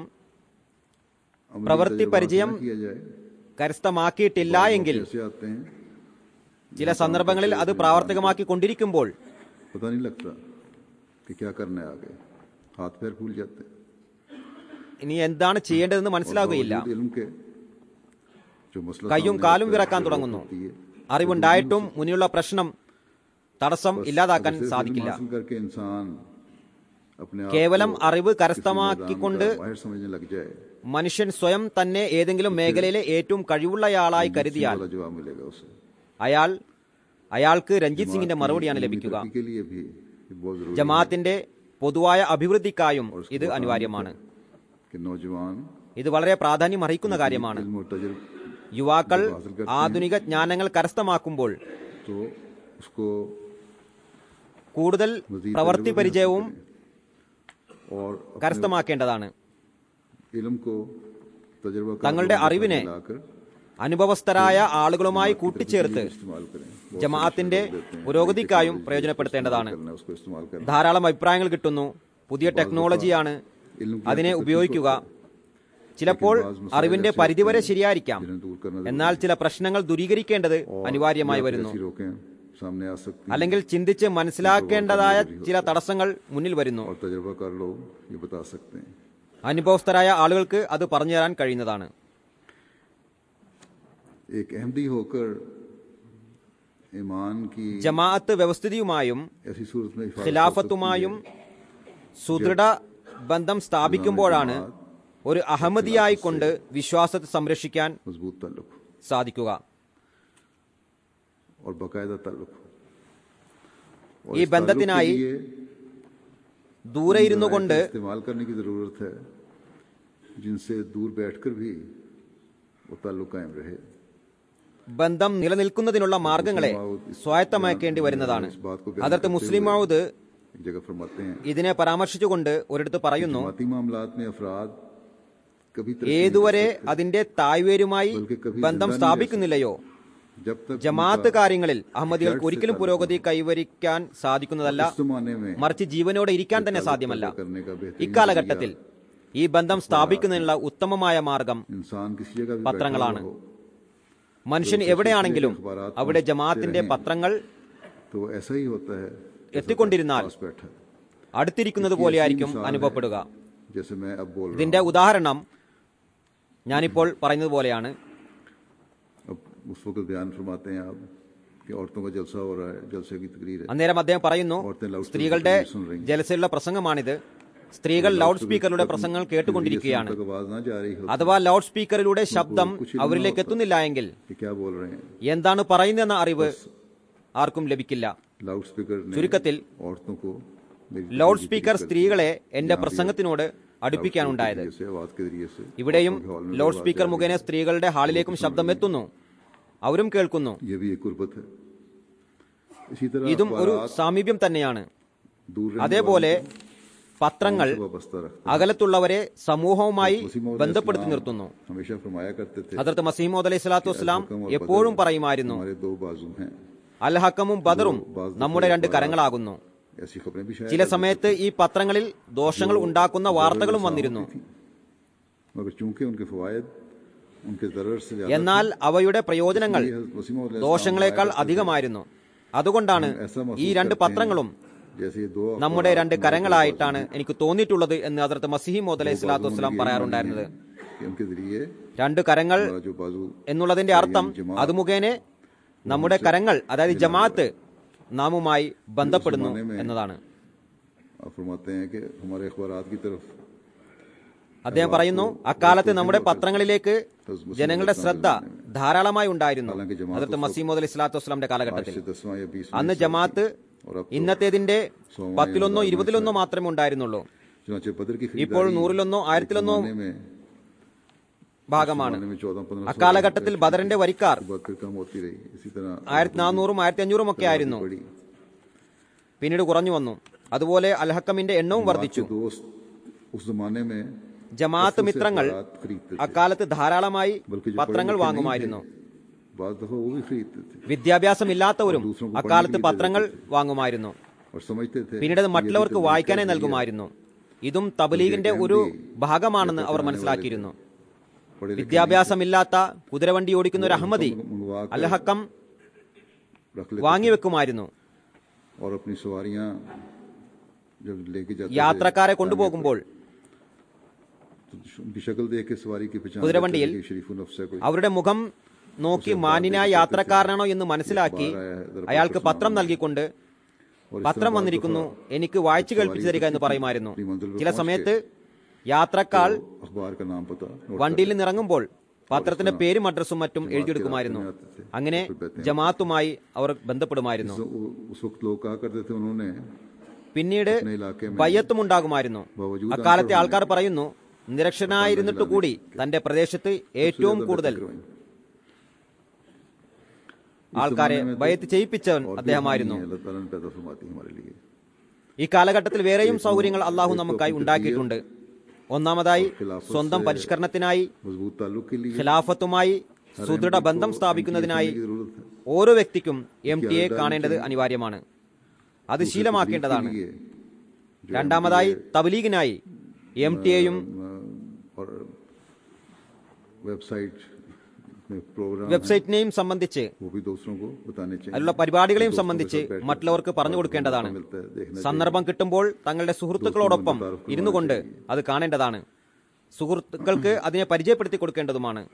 अमली प्रवृत्ति तजुर्बा परिचयम हासिल न किया जाए കരസ്ഥമാക്കിയിട്ടില്ല എങ്കിൽ कैसे आते हैं ചില സന്ദർഭങ്ങളിൽ അത് പ്രാവർത്തികമാക്കി കൊണ്ടിരിക്കുമ്പോൾ पता नहीं लगता कि क्या करना है आगे हाथ पैर फूल जाते हैं ഇനി എന്താണ് ചെയ്യേണ്ടതെന്ന് മനസ്സിലാകുകയില്ല बावजूद इल्म के जो मसला കയ്യും सामने കാലും आता है, വിറക്കാൻ जरूरत തുടങ്ങുന്നു होती है। അറിവുണ്ടായിട്ടും മുന്നിലുള്ള പ്രശ്നം തടസ്സം ഇല്ലാതാക്കാൻ सिर्फ इल्म സാധിക്കില്ല हासिल करके इंसान अपने आप കേവലം को അറിവ് किसी मैदान കരസ്ഥമാക്കിക്കൊണ്ട് का माहिर समझने लग जाए മനുഷ്യൻ സ്വയം തന്നെ ഏതെങ്കിലും മേഖലയിലെ ഏറ്റവും കഴിവുള്ളയാളായി കരുതിയാൽ वाला जवाब मिलेगा उसे അയാൾ അയാൾക്ക് രഞ്ജിത് സിംഗിന്റെ മറുപടിയാണ് ലഭിക്കുക तरक्की के लिए भी ये बहुत जरूरी ജമാഅത്തിന്റെ പൊതുവായ അഭിവൃദ്ധിക്കായും ഇത് അനിവാര്യമാണ് है कि नौजवान ഇത് വളരെ പ്രാധാന്യം അർഹിക്കുന്ന കാര്യമാണ് इल्म और तजुर्बा യുവാക്കൾ ആധുനിക ജ്ഞാനങ്ങൾ കരസ്ഥമാക്കുമ്പോൾ तो उसको കൂടുതൽ मजीद പ്രവൃത്തി तजुर्बा പരിചയവും हासिल करें और अपने കരസ്ഥമാക്കേണ്ടതാണ് इल्म को तजुर्बा തങ്ങളുടെ അറിവിനെ അനുഭവസ്ഥരായ ആളുകളുമായി കൂട്ടിച്ചേർത്ത് इस्तेमाल करें ജമാഅത്തിന്റെ പുരോഗതിക്കായും പ്രയോജനപ്പെടുത്തേണ്ടതാണ് करना उसको इस्तेमाल करना ധാരാളം അഭിപ്രായങ്ങൾ കിട്ടുന്നു പുതിയ ടെക്നോളജിയാണ് അതിനെ ഉപയോഗിക്കുക ചിലപ്പോൾ അറിവിന്റെ പരിധിവരെ ശരിയായിരിക്കാം जिन्हें दूर करना എന്നാൽ ചില പ്രശ്നങ്ങൾ ദൂരീകരിക്കേണ്ടത് അനിവാര്യമായി വരുന്നു ऐसी रोकें सामने आ सकती हैं അല്ലെങ്കിൽ ചിന്തിച്ച് മനസ്സിലാക്കേണ്ടതായ ചില തടസ്സങ്ങൾ മുന്നിൽ വരുന്നു और तजुर्बा कर लोग ये बता सकते हैं അനുഭവസ്ഥരായ ആളുകൾക്ക് അത് പറഞ്ഞു തരാൻ കഴിയുന്നതാണ് एक अहमदी होकर ईमान की ജമാഅത്ത് വ്യവസ്ഥിതിയുമായും ऐसी सूरत में हिफाजत कर ഖിലാഫത്തുമായും സുദൃഢ ബന്ധം സ്ഥാപിക്കുമ്പോഴാണ് ഒരു അഹമ്മദിയായിക്കൊണ്ട് വിശ്വാസത്തെ സംരക്ഷിക്കാൻ सकती है, मजबूत ताल्लुक हो സാധിക്കുക और बाकायदा ताल्लुक हो और ഈ इस ബന്ധത്തിനായി ताल्लुक के लिए ദൂരെ ഇരുന്നു കൊണ്ട് राय का इस्तेमाल करने की जरूरत है जिनसे दूर बैठकर भी वो ताल्लुक कायम रहे ബന്ധം നിലനിൽക്കുന്നതിനുള്ള മാർഗങ്ങളെ സ്വായത്തമാക്കേണ്ടി വരുന്നതാണ് അതിർത്ത് മുസ്ലിം മൗദ് एक जगह फरमाते हैं ഇതിനെ പരാമർശിച്ചുകൊണ്ട് ഒരിടത്ത് പറയുന്നു जमाती मामलात में अफराद कभी तरक्की ഏതുവരെ അതിന്റെ തായ്വേരുമായി ബന്ധം സ്ഥാപിക്കുന്നില്ലയോ जब तक ജമാഅത്ത് കാര്യങ്ങളിൽ അഹമ്മദികൾക്ക് ഒരിക്കലും പുരോഗതി കൈവരിക്കാൻ സാധിക്കുന്നതല്ല इस जमाने में മറിച്ച് ജീവനോടെ ഇരിക്കാൻ തന്നെ സാധ്യമല്ല करने का बेहतरीन ഇക്കാലഘട്ടത്തിൽ ഈ ബന്ധം സ്ഥാപിക്കുന്നതിനുള്ള ഉത്തമമായ മാർഗം इंसान किसी जगह भी പത്രങ്ങളാണ് बैठा हुआ हो മനുഷ്യൻ എവിടെയാണെങ്കിലും അവിടെ ജമാഅത്തിന്റെ പത്രങ്ങൾ तो ऐसा ही होता है എത്തിക്കൊണ്ടിരുന്നാൽ पास बैठा है। അടുത്തിരിക്കുന്നത് പോലെയായിരിക്കും അനുഭവപ്പെടുക जैसे मैं अब बोल रहा ഇതിന്റെ ഉദാഹരണം ഞാനിപ്പോൾ പറയുന്നത് പോലെയാണ് हूं अब उस वक्त बयान फरमाते हैं आप कि औरतों का जलसा हो रहा है जलसे की तकरीर है അന്നേരം അദ്ദേഹം പറയുന്നു औरतें लाउड സ്ത്രീകളുടെ सुन रही हैं। ജലസയുള്ള പ്രസംഗമാണിത് സ്ത്രീകൾ ലൗഡ് സ്പീക്കറിലൂടെ പ്രസംഗങ്ങൾ കേട്ടുകൊണ്ടിരിക്കുകയാണ് तक आवाज ना जा रही हो അഥവാ ലൗഡ് സ്പീക്കറിലൂടെ ശബ്ദം അവരിലേക്ക് എത്തുന്നില്ല എങ്കിൽ कि क्या बोल रहे हैं എന്താണ് പറയുന്നതെന്ന അറിവ് ആർക്കും ലഭിക്കില്ല लाउड स्पीकर ने ചുരുക്കത്തിൽ औरतों को मेरी ലൗഡ് സ്പീക്കർ സ്ത്രീകളെ എന്റെ പ്രസംഗത്തിനോട് അടുപ്പിക്കാനുണ്ടായത് तरीके से आवाज के जरिए से ഇവിടെയും औरतों के हॉल में ലൗഡ് आवाज സ്പീക്കർ जा रही മുഖേന സ്ത്രീകളുടെ ഹാളിലേക്കും ശബ്ദം എത്തുന്നു അവരും കേൾക്കുന്നു है। ये भी एक कुर्बत है इसी तरह ഇതും ഒരു अखबारात സാമീപ്യം തന്നെയാണ് दूर रहने അതേപോലെ वालों പത്രങ്ങൾ से वाबस्ता रखता അകലത്തുള്ളവരെ സമൂഹവുമായി मसीह मौद ബന്ധപ്പെടുത്തി നിർത്തുന്നു हमेशा फरमाया करते थे ഹദ്രത്ത് മസീമോദ് അലൈഹി സ്വലാത്തു വസ്സലാം हकम और എപ്പോഴും बदर പറയുമായിരുന്നു हमारे दो बाजू हैं അൽ ഹക്കമും ബദറും നമ്മുടെ രണ്ട് കരങ്ങളാകുന്നു ऐसी खबरें भी शायद ചില സമയത്ത് ഈ പത്രങ്ങളിൽ ദോഷങ്ങൾ ഉണ്ടാക്കുന്ന വാർത്തകളും വന്നിരുന്നു मगर चूंकि उनके फवायद उनके दरर से ज्यादा എന്നാൽ അവയുടെ പ്രയോജനങ്ങൾ ये हज़रत मसीह मौद अलैहि ദോഷങ്ങളെക്കാൾ അധികമായിരുന്നു അതുകൊണ്ടാണ് ऐसा महसूस ഈ രണ്ട് करते हैं, पത്രങ്ങളും जैसे ये दो നമ്മുടെ രണ്ട് കരങ്ങളായിട്ടാണ് എനിക്ക് തോന്നിയിട്ടുള്ളത് എന്ന് ഹദ്രത്ത് മസിഹി മോദ് അലൈഹി സ്വലാത്തു വസ്സലാം പറയാറുണ്ടായിരുന്നത് कि उनके जरिए രണ്ട് കരങ്ങൾ हमारा जो बाजू എന്നുള്ളതിന്റെ അർത്ഥം അത് മുഖേന നമ്മുടെ കരങ്ങൾ അതായത് ജമാഅത്ത് നാമുമായി ബന്ധപ്പെടുന്നു എന്നതാണ് आप फरमाते हैं कि हमारे अखबारात की तरफ അദ്ദേഹം പറയുന്നു അക്കാലത്ത് നമ്മുടെ പത്രങ്ങളിലേക്ക് ജനങ്ങളുടെ ശ്രദ്ധ ധാരാളമായി ഉണ്ടായിരുന്നു അതിർത്ത് മസീമോദ് അലൈഹി സ്വലാത്തു വസ്സലാമിന്റെ आज കാലഘട്ടത്തിൽ से दसवां या बीसवां അന്ന് ജമാഅത്ത് और अब ഇന്നത്തേതിന്റെ പത്തിലൊന്നോ ഇരുപതിലൊന്നോ മാത്രമേ ഉണ്ടായിരുന്നുള്ളൂ चुनाचे बदर की ഇപ്പോൾ खरीदारी നൂറിലൊന്നോ ആയിരത്തിലൊന്നോ जमाने में ഭാഗമാണ് जमाने में चौदह पंद्रह അക്കാലഘട്ടത്തിൽ ബദറിന്റെ വരിക്കാർ बात फिर कम होती रही इसी तरह ആയിരത്തി നാനൂറും ആയിരത്തി അഞ്ഞൂറും ഒക്കെ ആയിരുന്നു बड़ी പിന്നീട് കുറഞ്ഞു വന്നു അതുപോലെ അൽഹക്കമിന്റെ എണ്ണവും വർദ്ധിച്ചു के दोस्त उस जमाने में ജമാഅത്ത് മിത്രങ്ങൾ अखबारात खरीदते थे അക്കാലത്ത് ധാരാളമായി बल्कि जो പത്രങ്ങൾ पढ़े लिखे नहीं വാങ്ങുമായിരുന്നു थे, बाज दफा वो भी खरीदते थे വിദ്യാഭ്യാസമില്ലാത്തവരും അക്കാലത്ത് പത്രങ്ങൾ വാങ്ങുമായിരുന്നു और समझते थे പിന്നീട് അത് മറ്റുള്ളവർക്ക് വായിക്കാനായി നൽകുമായിരുന്നു ഇതും തബ്ലീഗിന്റെ ഒരു ഭാഗമാണെന്ന് അവർ മനസ്സിലാക്കിയിരുന്നു पढ़े लिखे വിദ്യാഭ്യാസമില്ലാത്ത കുതിരവണ്ടി ഓടിക്കുന്ന ഒരു അഹമ്മദി मंगवा कर അൽഹക്കം रख लेते വാങ്ങിവെക്കുമായിരുന്നു और अपनी सवारियां जब लेके जाते യാത്രക്കാരെ കൊണ്ടുപോകുമ്പോൾ थे तो उनकी शक्ल देख के सवारी की पहचान കുതിരവണ്ടിയിൽ करते थे कि शरीफुल नफ्स है कोई അവരുടെ മുഖം നോക്കി മാന്യനായ യാത്രക്കാരനാണോ എന്ന് മനസ്സിലാക്കി അയാൾക്ക് പത്രം നൽകിക്കൊണ്ട് और इस പത്രം വന്നിരിക്കുന്നു എനിക്ക് വായിച്ചു കേൾപ്പിച്ചു തരിക എന്ന് പറയുമായിരുന്നു ചില സമയത്ത് യാത്രക്കാൾ अखबार का नाम पता नोट വണ്ടിയിൽ നിന്നിറങ്ങുമ്പോൾ പത്രത്തിന്റെ പേരും അഡ്രസ്സും മറ്റും എഴുതിയെടുക്കുമായിരുന്നു അങ്ങനെ ജമാഅത്തുമായി അവർ ബന്ധപ്പെടുമായിരുന്നു तो उस वक्त लोग कहा करते थे उन्होंने പിന്നീട് अपने इलाके में ബയ്യത്തും ഉണ്ടാകുമായിരുന്നു അക്കാലത്തെ ആൾക്കാർ പറയുന്നു നിരക്ഷനായിരുന്നിട്ട് കൂടി തന്റെ പ്രദേശത്ത് ഏറ്റവും കൂടുതൽ ആൾക്കാരെ ബയ്യത്ത് ചെയ്യിപ്പിച്ചവൻ അദ്ദേഹമായിരുന്നു अल्लाह ताला ने पैदा फरमाती है हमारे लिए ഈ കാലഘട്ടത്തിൽ വേറെയും സൗകര്യങ്ങൾ അള്ളാഹു നമുക്കായി ഉണ്ടാക്കിയിട്ടുണ്ട് ഒന്നാമതായി സ്വന്തം പരിഷ്കരണത്തിനായി मजबूत ताल्लुक के लिए ഖിലാഫത്തുമായി സുദൃഢ ബന്ധം സ്ഥാപിക്കുന്നതിനായി की जरूरत है ഓരോ വ്യക്തിക്കും എം ടി എ കാണേണ്ടത് അനിവാര്യമാണ് അത് ശീലമാക്കേണ്ടതാണ് लिए जो രണ്ടാമതായി തബ്ലീഗിനായി എം ടി എയും अ, और वेबसाइट में प्रोग्राम വെബ്സൈറ്റിനെയും സംബന്ധിച്ച് वो भी दूसरों को बताने चाहिए അതിലുള്ള പരിപാടികളെയും സംബന്ധിച്ച് മറ്റുള്ളവർക്ക് പറഞ്ഞു കൊടുക്കേണ്ടതാണ് मिलता है देखना സന്ദർഭം കിട്ടുമ്പോൾ തങ്ങളുടെ സുഹൃത്തുക്കളോടൊപ്പം ഇരുന്നു കൊണ്ട് അത് കാണേണ്ടതാണ് സുഹൃത്തുക്കൾക്ക് അതിനെ പരിചയപ്പെടുത്തി കൊടുക്കേണ്ടതുമാണ്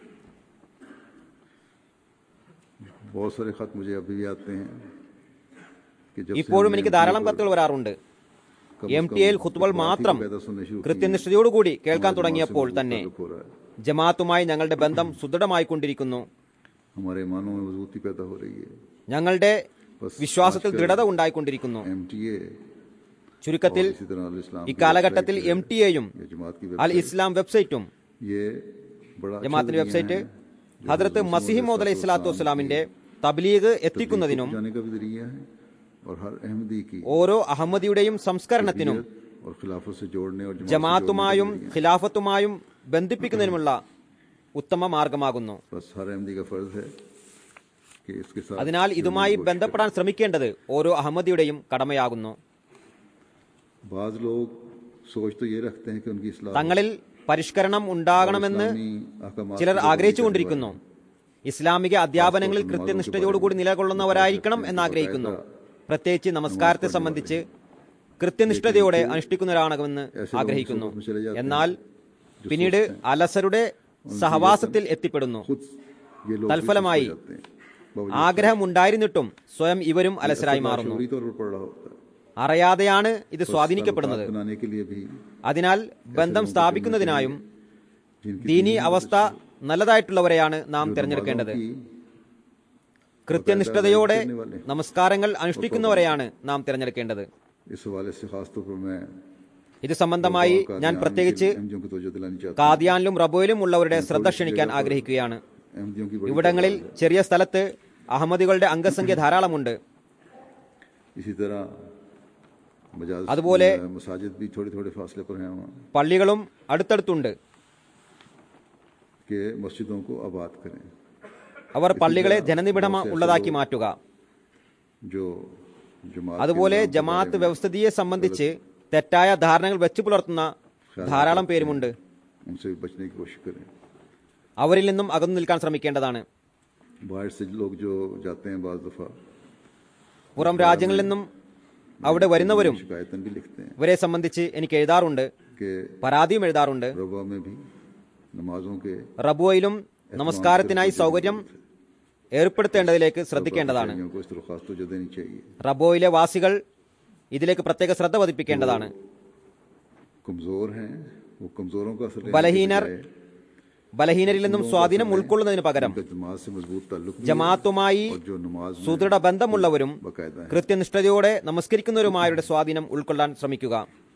बहुत सारे खत मुझे अभी भी आते हैं कि जब से ഇപ്പോഴും हमने എനിക്ക് MTA ധാരാളം पर കത്തുകൾ വരാറുണ്ട് कम എം से ടി എയിൽ कम ഖുത്ബകൾ बात ही മാത്രം पैदा सुनने शुरू की കൃത്യനിഷ്ഠതയോടുകൂടി കേൾക്കാൻ हमारे തുടങ്ങിയപ്പോൾ दिमाग से തന്നെ मजबूत ताल्लुक हो रहा है ജമാഅത്തുമായി ഞങ്ങളുടെ ബന്ധം സുദൃഢമായിക്കൊണ്ടിരിക്കുന്നു हमारे मानों में मजबूती पैदा हो रही है ഞങ്ങളുടെ വിശ്വാസത്തിൽ ദൃഢത ഉണ്ടായിക്കൊണ്ടിരിക്കുന്നു एम टी ए ചുരുക്കത്തിൽ इसी तरह अल इस्लाम की ഇക്കാലഘട്ടത്തിൽ website എം ടി എയും ये जमात की അൽ website, ഇസ്ലാം വെബ്സൈറ്റും ये बड़ा अच्छा ജമാഅത്തിന്റെ जरिया വെബ്സൈറ്റ് है, जो ഹദ്രത്ത് हजरत മസിഹി മോദ് അലൈഹി സ്വലാത്തു വസ്സലാമിന്റെ തബ്ലീഗ് എത്തിക്കുന്നതിനും जाने का भी जरिया है और हर अहमदी की ഓരോ അഹമ്മദിയുടെയും സംസ്കരണത്തിനും और खिलाफत से जोड़ने और जमात से ജമാഅത്തുമായും जोड़ने का ഖിലാഫത്തുമായും ബന്ധിപ്പിക്കുന്നതിനുമുള്ള ഉത്തമ മാർഗമാകുന്നു जरिया। बस हर अहमदी का फर्ज है कि इसके साथ അതിനാൽ ഇതുമായി ബന്ധപ്പെടാൻ ശ്രമിക്കേണ്ടത് ഓരോ അഹമ്മദിയുടെയും കടമയാകുന്നു बाज लोग सोच तो ये रखते हैं कि उनकी इस्लाह തങ്ങളിൽ പരിഷ്കരണം ഉണ്ടാകണമെന്ന് इस्लामी अहकामात ചിലർ की ആഗ്രഹിച്ചുകൊണ്ടിരിക്കുന്നു ഇസ്ലാമിക അധ്യാപനങ്ങളിൽ കൃത്യനിഷ്ഠതയോടുകൂടി നിലകൊള്ളുന്നവരായിരിക്കണം എന്ന് ആഗ്രഹിക്കുന്നു പ്രത്യേകിച്ച് നമസ്കാരത്തെ സംബന്ധിച്ച് കൃത്യനിഷ്ഠതയോടെ അനുഷ്ഠിക്കുന്നവരാകണമെന്ന് ആഗ്രഹിക്കുന്നു എന്നാൽ പിന്നീട് അലസരുടെ സഹവാസത്തിൽ എത്തിപ്പെടുന്നു खुद ये लोग തൽഫലമായി भी जाते हैं बावजूद ആഗ്രഹം ഉണ്ടായിരുന്നിട്ടും സ്വയം ഇവരും അലസരായി മാറുന്നു शौरी तौर पर पड़ रहा होता है അറിയാതെയാണ് ഇത് സ്വാധീനിക്കപ്പെടുന്നത് ताल्लुकात बनाने के लिए भी അതിനാൽ ബന്ധം സ്ഥാപിക്കുന്നതിനായും जिनकी ദീനി അവസ്ഥ നല്ലതായിട്ടുള്ളവരെയാണ് നാം തിരഞ്ഞെടുക്കേണ്ടത് की കൃത്യനിഷ്ഠതയോടെ നമസ്കാരങ്ങൾ അനുഷ്ഠിക്കുന്നവരെയാണ് നാം തിരഞ്ഞെടുക്കേണ്ടത് इस हवाले से खास तौर पर मैं ഇത് സംബന്ധമായി ഞാൻ പ്രത്യേകിച്ച് एमजीओ की तवज्जो दिलानी चाहता കാദിയാനിലും റബോയിലും ഉള്ളവരുടെ ശ്രദ്ധ ക്ഷണിക്കാൻ ആഗ്രഹിക്കുകയാണ് हूं एमजीओ की बड़ी ഇവിടങ്ങളിൽ ചെറിയ സ്ഥലത്ത് അഹമ്മദികളുടെ അംഗസംഖ്യ ധാരാളമുണ്ട് इसी तरह मजाज അതുപോലെ मसाजिद भी थोड़े थोड़े फासले पर हैं वहाँ പള്ളികളും അടുത്തടുത്തുണ്ട് कि मस्जिदों को आबाद करें അവർ പള്ളികളെ ജനനിബിഡം ഉള്ളതാക്കി മാറ്റുക जो जमात के അതുപോലെ निज़ाम के ജമാഅത്ത് बारे में വ്യവസ്ഥിതിയെ സംബന്ധിച്ച് തെറ്റായ ധാരണകൾ വെച്ചു പുലർത്തുന്ന ധാരാളം പേരുമുണ്ട് उनसे भी बचने की कोशिश करें അവരിൽ നിന്നും അകന്നു നിൽക്കാൻ ശ്രമിക്കേണ്ടതാണ് बाहर से लोग जो जाते हैं बाज दफ़ा പുറം രാജ്യങ്ങളിൽ നിന്നും അവിടെ വരുന്നവരും शिकायतन भी लिखते हैं ഇവരെ സംബന്ധിച്ച് എനിക്ക് എഴുതാറുണ്ട് कि പരാതിയും എഴുതാറുണ്ട് रबा में भी नमाजों के റബുവയിലും നമസ്കാരത്തിനായി സൗകര്യം ഏർപ്പെടുത്തേണ്ടതിലേക്ക് ശ്രദ്ധിക്കേണ്ടതാണ് को इस तरह खास तवज्जो देनी चाहिए റബോയിലെ വാസികൾ ഇതിലേക്ക് പ്രത്യേക ശ്രദ്ധ പതിപ്പിക്കേണ്ടതാണ് कमजोर हैं वो कमजोरों का असर लेने के ബലഹീനർ बजाय ബലഹീനരിൽ നിന്നും സ്വാധീനം ഉൾക്കൊള്ളുന്നതിന് പകരം उनका जमात से मजबूत ताल्लुक भी है ജമാഅത്തുമായി और जो नमाज में സുദൃഢ ബന്ധമുള്ളവരും बाकायदा है കൃത്യനിഷ്ഠതയോടെ നമസ്കരിക്കുന്നവരുമായവരുടെ സ്വാധീനം ഉൾക്കൊള്ളാൻ ശ്രമിക്കുക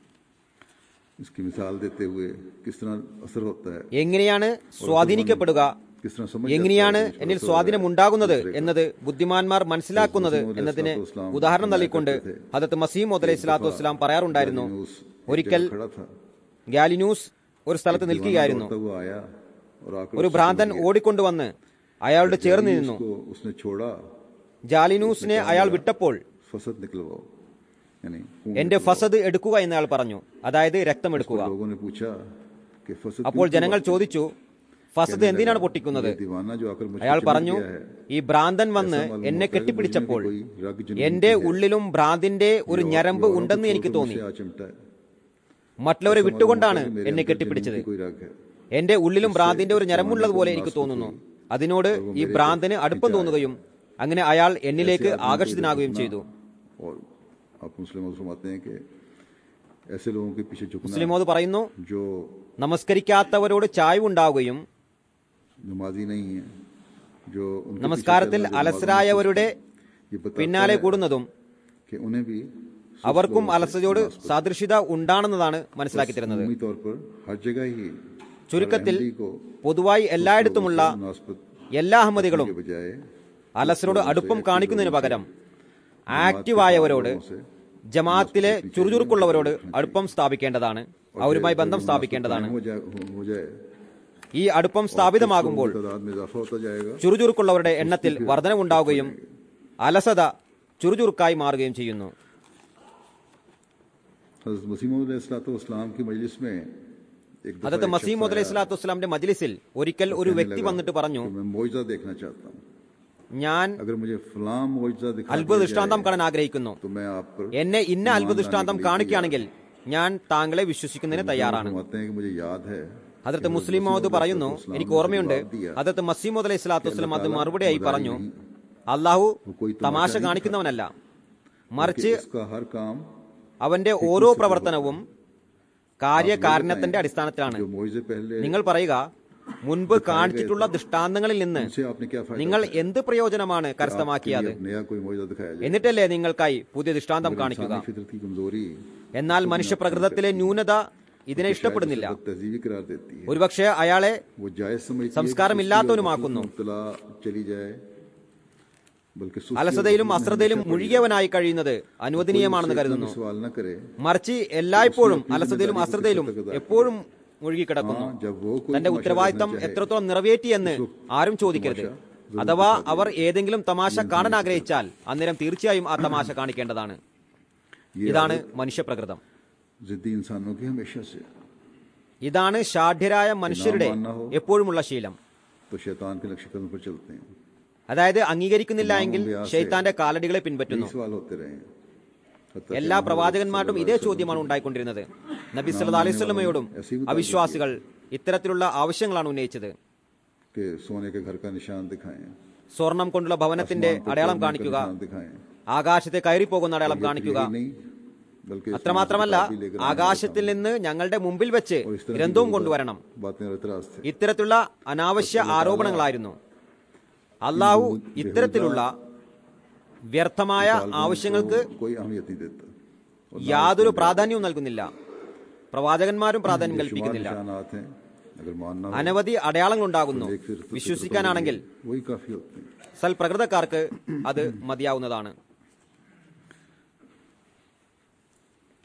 इसकी मिसाल देते हुए किस तरह असर होता है എങ്ങനെയാണ് സ്വാധീനിക്കപ്പെടുക किस तरह समझ എങ്ങനെയാണ് जाता है എന്നിൽ സ്വാധീനം ഉണ്ടാകുന്നത് എന്നത് ബുദ്ധിമാന്മാർ മനസ്സിലാക്കുന്നത് എന്നതിന് ഉദാഹരണം നൽകിക്കൊണ്ട് ഹദത്ത് മസീം അലൈഹി സ്വലാത്തു വസ്സലാം പറയാറുണ്ടായിരുന്നു यूनुस एक ഒരിക്കൽ जगह खड़ा था ഗാലിന്യൂസ് ഒരു സ്ഥലത്ത് നിൽക്കുകയായിരുന്നു दौड़ता हुआ आया और आकर ഒരു ഭ്രാന്തൻ ഓടിക്കൊണ്ടുവന്ന് അയാളുടെ ചേർന്ന് നിന്നു उसको उसने छोड़ा ജാലിനൂസിനെ അയാൾ വിട്ടപ്പോൾ फसद निकलवाओ यानी खून എന്റെ ഫസദ് എടുക്കുക എന്ന് അയാൾ പറഞ്ഞു അതായത് രക്തം എടുക്കുക लोगों ने पूछा कि फसद അപ്പോൾ क्यों ജനങ്ങൾ ചോദിച്ചു ഫസദ് എന്തിനാണ് പൊട്ടിക്കുന്നത് ये दीवाना जो आकर मुझे അയാൾ चिमट പറഞ്ഞു गया है ഈ ഭ്രാന്തൻ വന്ന് എന്നെ കെട്ടിപ്പിടിച്ചപ്പോൾ എന്റെ ഉള്ളിലും ഭ്രാന്തിന്റെ ഒരു ഞരമ്പ് ഉണ്ടെന്ന് എനിക്ക് തോന്നി आ चिमटा है മറ്റുള്ളവരെ വിട്ടുകൊണ്ടാണ് मेरे എന്നെ अंदर കെട്ടിപ്പിടിച്ചത് जुनून की कोई रग है എന്റെ ഉള്ളിലും ഭ്രാന്തിന്റെ ഒരു ഞരമ്പുള്ളതുപോലെ എനിക്ക് തോന്നുന്നു അതിനോട് ഈ ഭ്രാന്തിന് അടുപ്പം തോന്നുകയും അങ്ങനെ അയാൾ എന്നിലേക്ക് ആകർഷിതനാകുകയും ചെയ്തു और आप मुस्लिम फरमाते हैं कि ऐसे लोगों के पीछे झुकना മുസ്ലിമോത് പറയുന്നു जो നമസ്കരിക്കാത്തവരോട് ചായ്വുണ്ടാവുകയും नमाजी नहीं है जो उनके पीछे നമസ്കാരത്തിൽ चलना, जो അലസരായവരുടെ ये बताता പിന്നാലെ है കൂടുന്നതും कि उन्हें भी അവർക്കും അലസതയോട് സാദൃശ്യത ഉണ്ടാണെന്നതാണ് മനസ്സിലാക്കി തരുന്നത് उम्मी तौर पर हर जगह ही ചുരുക്കത്തിൽ रहमदी को പൊതുവായി എല്ലായിടത്തുമുള്ള मुनासबत എല്ലാ അഹമ്മദികളും के बजाय അലസരോട് അടുപ്പം കാണിക്കുന്നതിന് പകരം ആക്റ്റീവായവരോട് ജമാഅത്തിലെ ചുറുചുറുക്കുള്ളവരോട് അടുപ്പം സ്ഥാപിക്കേണ്ടതാണ് അവരുമായി ബന്ധം സ്ഥാപിക്കേണ്ടതാണ് हो जाए हो जाए ഈ അടുപ്പം സ്ഥാപിതമാകുമ്പോൾ तादाद में इजाफा होता जाएगा ചുറുചുറുക്കുള്ളവരുടെ എണ്ണത്തിൽ വർധനവുണ്ടാവുകയും അലസത ചുറുചുറുക്കായി മാറുകയും ചെയ്യുന്നു हज़रत मसीम की मजलिस में एक दफा അതത് एक മസീം शख्स അലൈഹി आया, സ്വലാത്തു വസ്സലാമിന്റെ മജ്ലിസിൽ ഒരിക്കൽ ഒരു വ്യക്തി വന്നിട്ട് പറഞ്ഞു तो मैं मुआवजा देखना चाहता हूँ ഞാൻ अगर मुझे फलां मुआवजा दिखा അത്ഭുത दिया ദൃഷ്ടാന്തം जाए, കാണാൻ ആഗ്രഹിക്കുന്നു तो मैं आप पर എന്നെ ഇന്ന അത്ഭുത ദൃഷ്ടാന്തം ईमान लाने के लिए കാണിക്കുകയാണെങ്കിൽ ഞാൻ താങ്കളെ വിശ്വസിക്കുന്നതിന് തയ്യാറാണ് फरमाते हैं कि मुझे याद है ഹജരത്ത് മുസ്ലിം മൗദ് പറയുന്നു എനിക്ക് ഓർമ്മയുണ്ട് ഹജരത്ത് മസീമദ് അലൈഹി സ്വലാത്തു വസ്സലാം അത് മറുപടിയായി പറഞ്ഞു അള്ളാഹു തമാശ കാണിക്കുന്നവനല്ല कि മറിച്ച് इसका हर काम അവന്റെ ഓരോ പ്രവർത്തനവും കാര്യകാരണത്തിന്റെ അടിസ്ഥാനത്തിലാണ് जो मुआवजे पहले നിങ്ങൾ പറയുക മുൻപ് കാണിച്ചിട്ടുള്ള ദൃഷ്ടാന്തങ്ങളിൽ നിന്ന് उनसे आपने क्या फायदा നിങ്ങൾ എന്ത് प्रയോജനമാണ് आपके കരസ്ഥമാക്കിയത് लिए अब नया कोई मुआवजा दिखाया जाए എന്നിട്ടല്ലേ നിങ്ങൾക്കായി പുതിയ ദൃഷ്ടാന്തം കാണിക്കുക इंसानी फितरत की कमजोरी എന്നാൽ മനുഷ്യപ്രകൃതത്തിലെ ന്യൂനത ഇതിനെ ഇഷ്ടപ്പെടുന്നില്ല तहजीबी करार देती है ഒരുപക്ഷെ അയാളെ वो जायज समझती है कि സംസ്കാരമില്ലാത്തവനുമാക്കുന്നു. सुस्ती और मुब्तला चली जाए बल्कि सुस्ती और അലസതയിലും गफलत में അശ്രദ്ധയിലും हमेशा पड़ी മുഴുകിയവനായി കഴിയുന്നത് അനുവദനീയമാണെന്ന് कोई उससे കരുതുന്നു इतना भी सवाल न करे മറിച്ച് എല്ലായ്പ്പോഴും അലസതയിലും അശ്രദ്ധയിലും എപ്പോഴും മുഴുകിക്കിടക്കുന്നു हाँ, जब वो कोई തന്റെ तमाशा ഉത്തരവാദിത്തം देखना चाहे, എത്രത്തോളം നിറവേറ്റിയെന്ന് ആരും ചോദിക്കരുത് അഥവാ അവർ ഏതെങ്കിലും തമാശ കാണാൻ ആഗ്രഹിച്ചാൽ അന്നേരം തീർച്ചയായും ആ തമാശ കാണിക്കേണ്ടതാണ് ये ഇതാണ് മനുഷ്യപ്രകൃതം जिद्दी इंसानों की हमेशा से ഇതാണ് ഷാഠ്യരായ മനുഷ്യരുടെ എപ്പോഴുമുള്ള ശീലം तो शैतान के नक्श कदम पर चलते हैं അതായത് അംഗീകരിക്കുന്നില്ല എങ്കിൽ ഷെയ്ത്താന്റെ കാലടികളെ പിൻപറ്റുന്നു यही सवाल होते रहे हैं हत्ता എല്ലാ പ്രവാചകന്മാരും ഇതേ ചോദ്യമാണ് ഉണ്ടായിക്കൊണ്ടിരുന്നത് നബി സല്ലല്ലാഹു അലൈഹി വസല്ലമയോടും അവിശ്വാസികൾ ഇത്തരത്തിലുള്ള ആവശ്യങ്ങളാണ് ഉന്നയിച്ചത് कि सोने के घर का निशान दिखाएं സ്വർണം കൊണ്ടുള്ള ഭവനത്തിന്റെ आसमान पर അടയാളം चढ़ने का കാണിക്കുക निशान दिखाएं ആകാശത്തെ കയറി പോകുന്ന അടയാളം ये കാണിക്കുക यही नहीं बल्कि അത്രമാത്രമല്ല ആകാശത്തിൽ നിന്ന് ഞങ്ങളുടെ മുമ്പിൽ വെച്ച് ഗ്രന്ഥവും കൊണ്ടുവരണം बातें और इतराज थे ഇത്തരത്തിലുള്ള അനാവശ്യ ആരോപണങ്ങളായിരുന്നു അള്ളാഹു ഇത്തരത്തിലുള്ള വ്യർത്ഥമായ ആവശ്യങ്ങൾക്ക് कोई अहमियत नहीं देता और യാതൊരു പ്രാധാന്യവും നൽകുന്നില്ല പ്രവാചകന്മാരും പ്രാധാന്യം शुमार കൽപ്പിക്കുന്നില്ല निशानात हैं अगर मानना हो അനവധി അടയാളങ്ങൾ ഉണ്ടാകുന്നു एक फिर तो വിശ്വസിക്കാനാണെങ്കിൽ वही काफी होते हैं സൽപ്രകൃതക്കാർക്ക് അത് മതിയാവുന്നതാണ്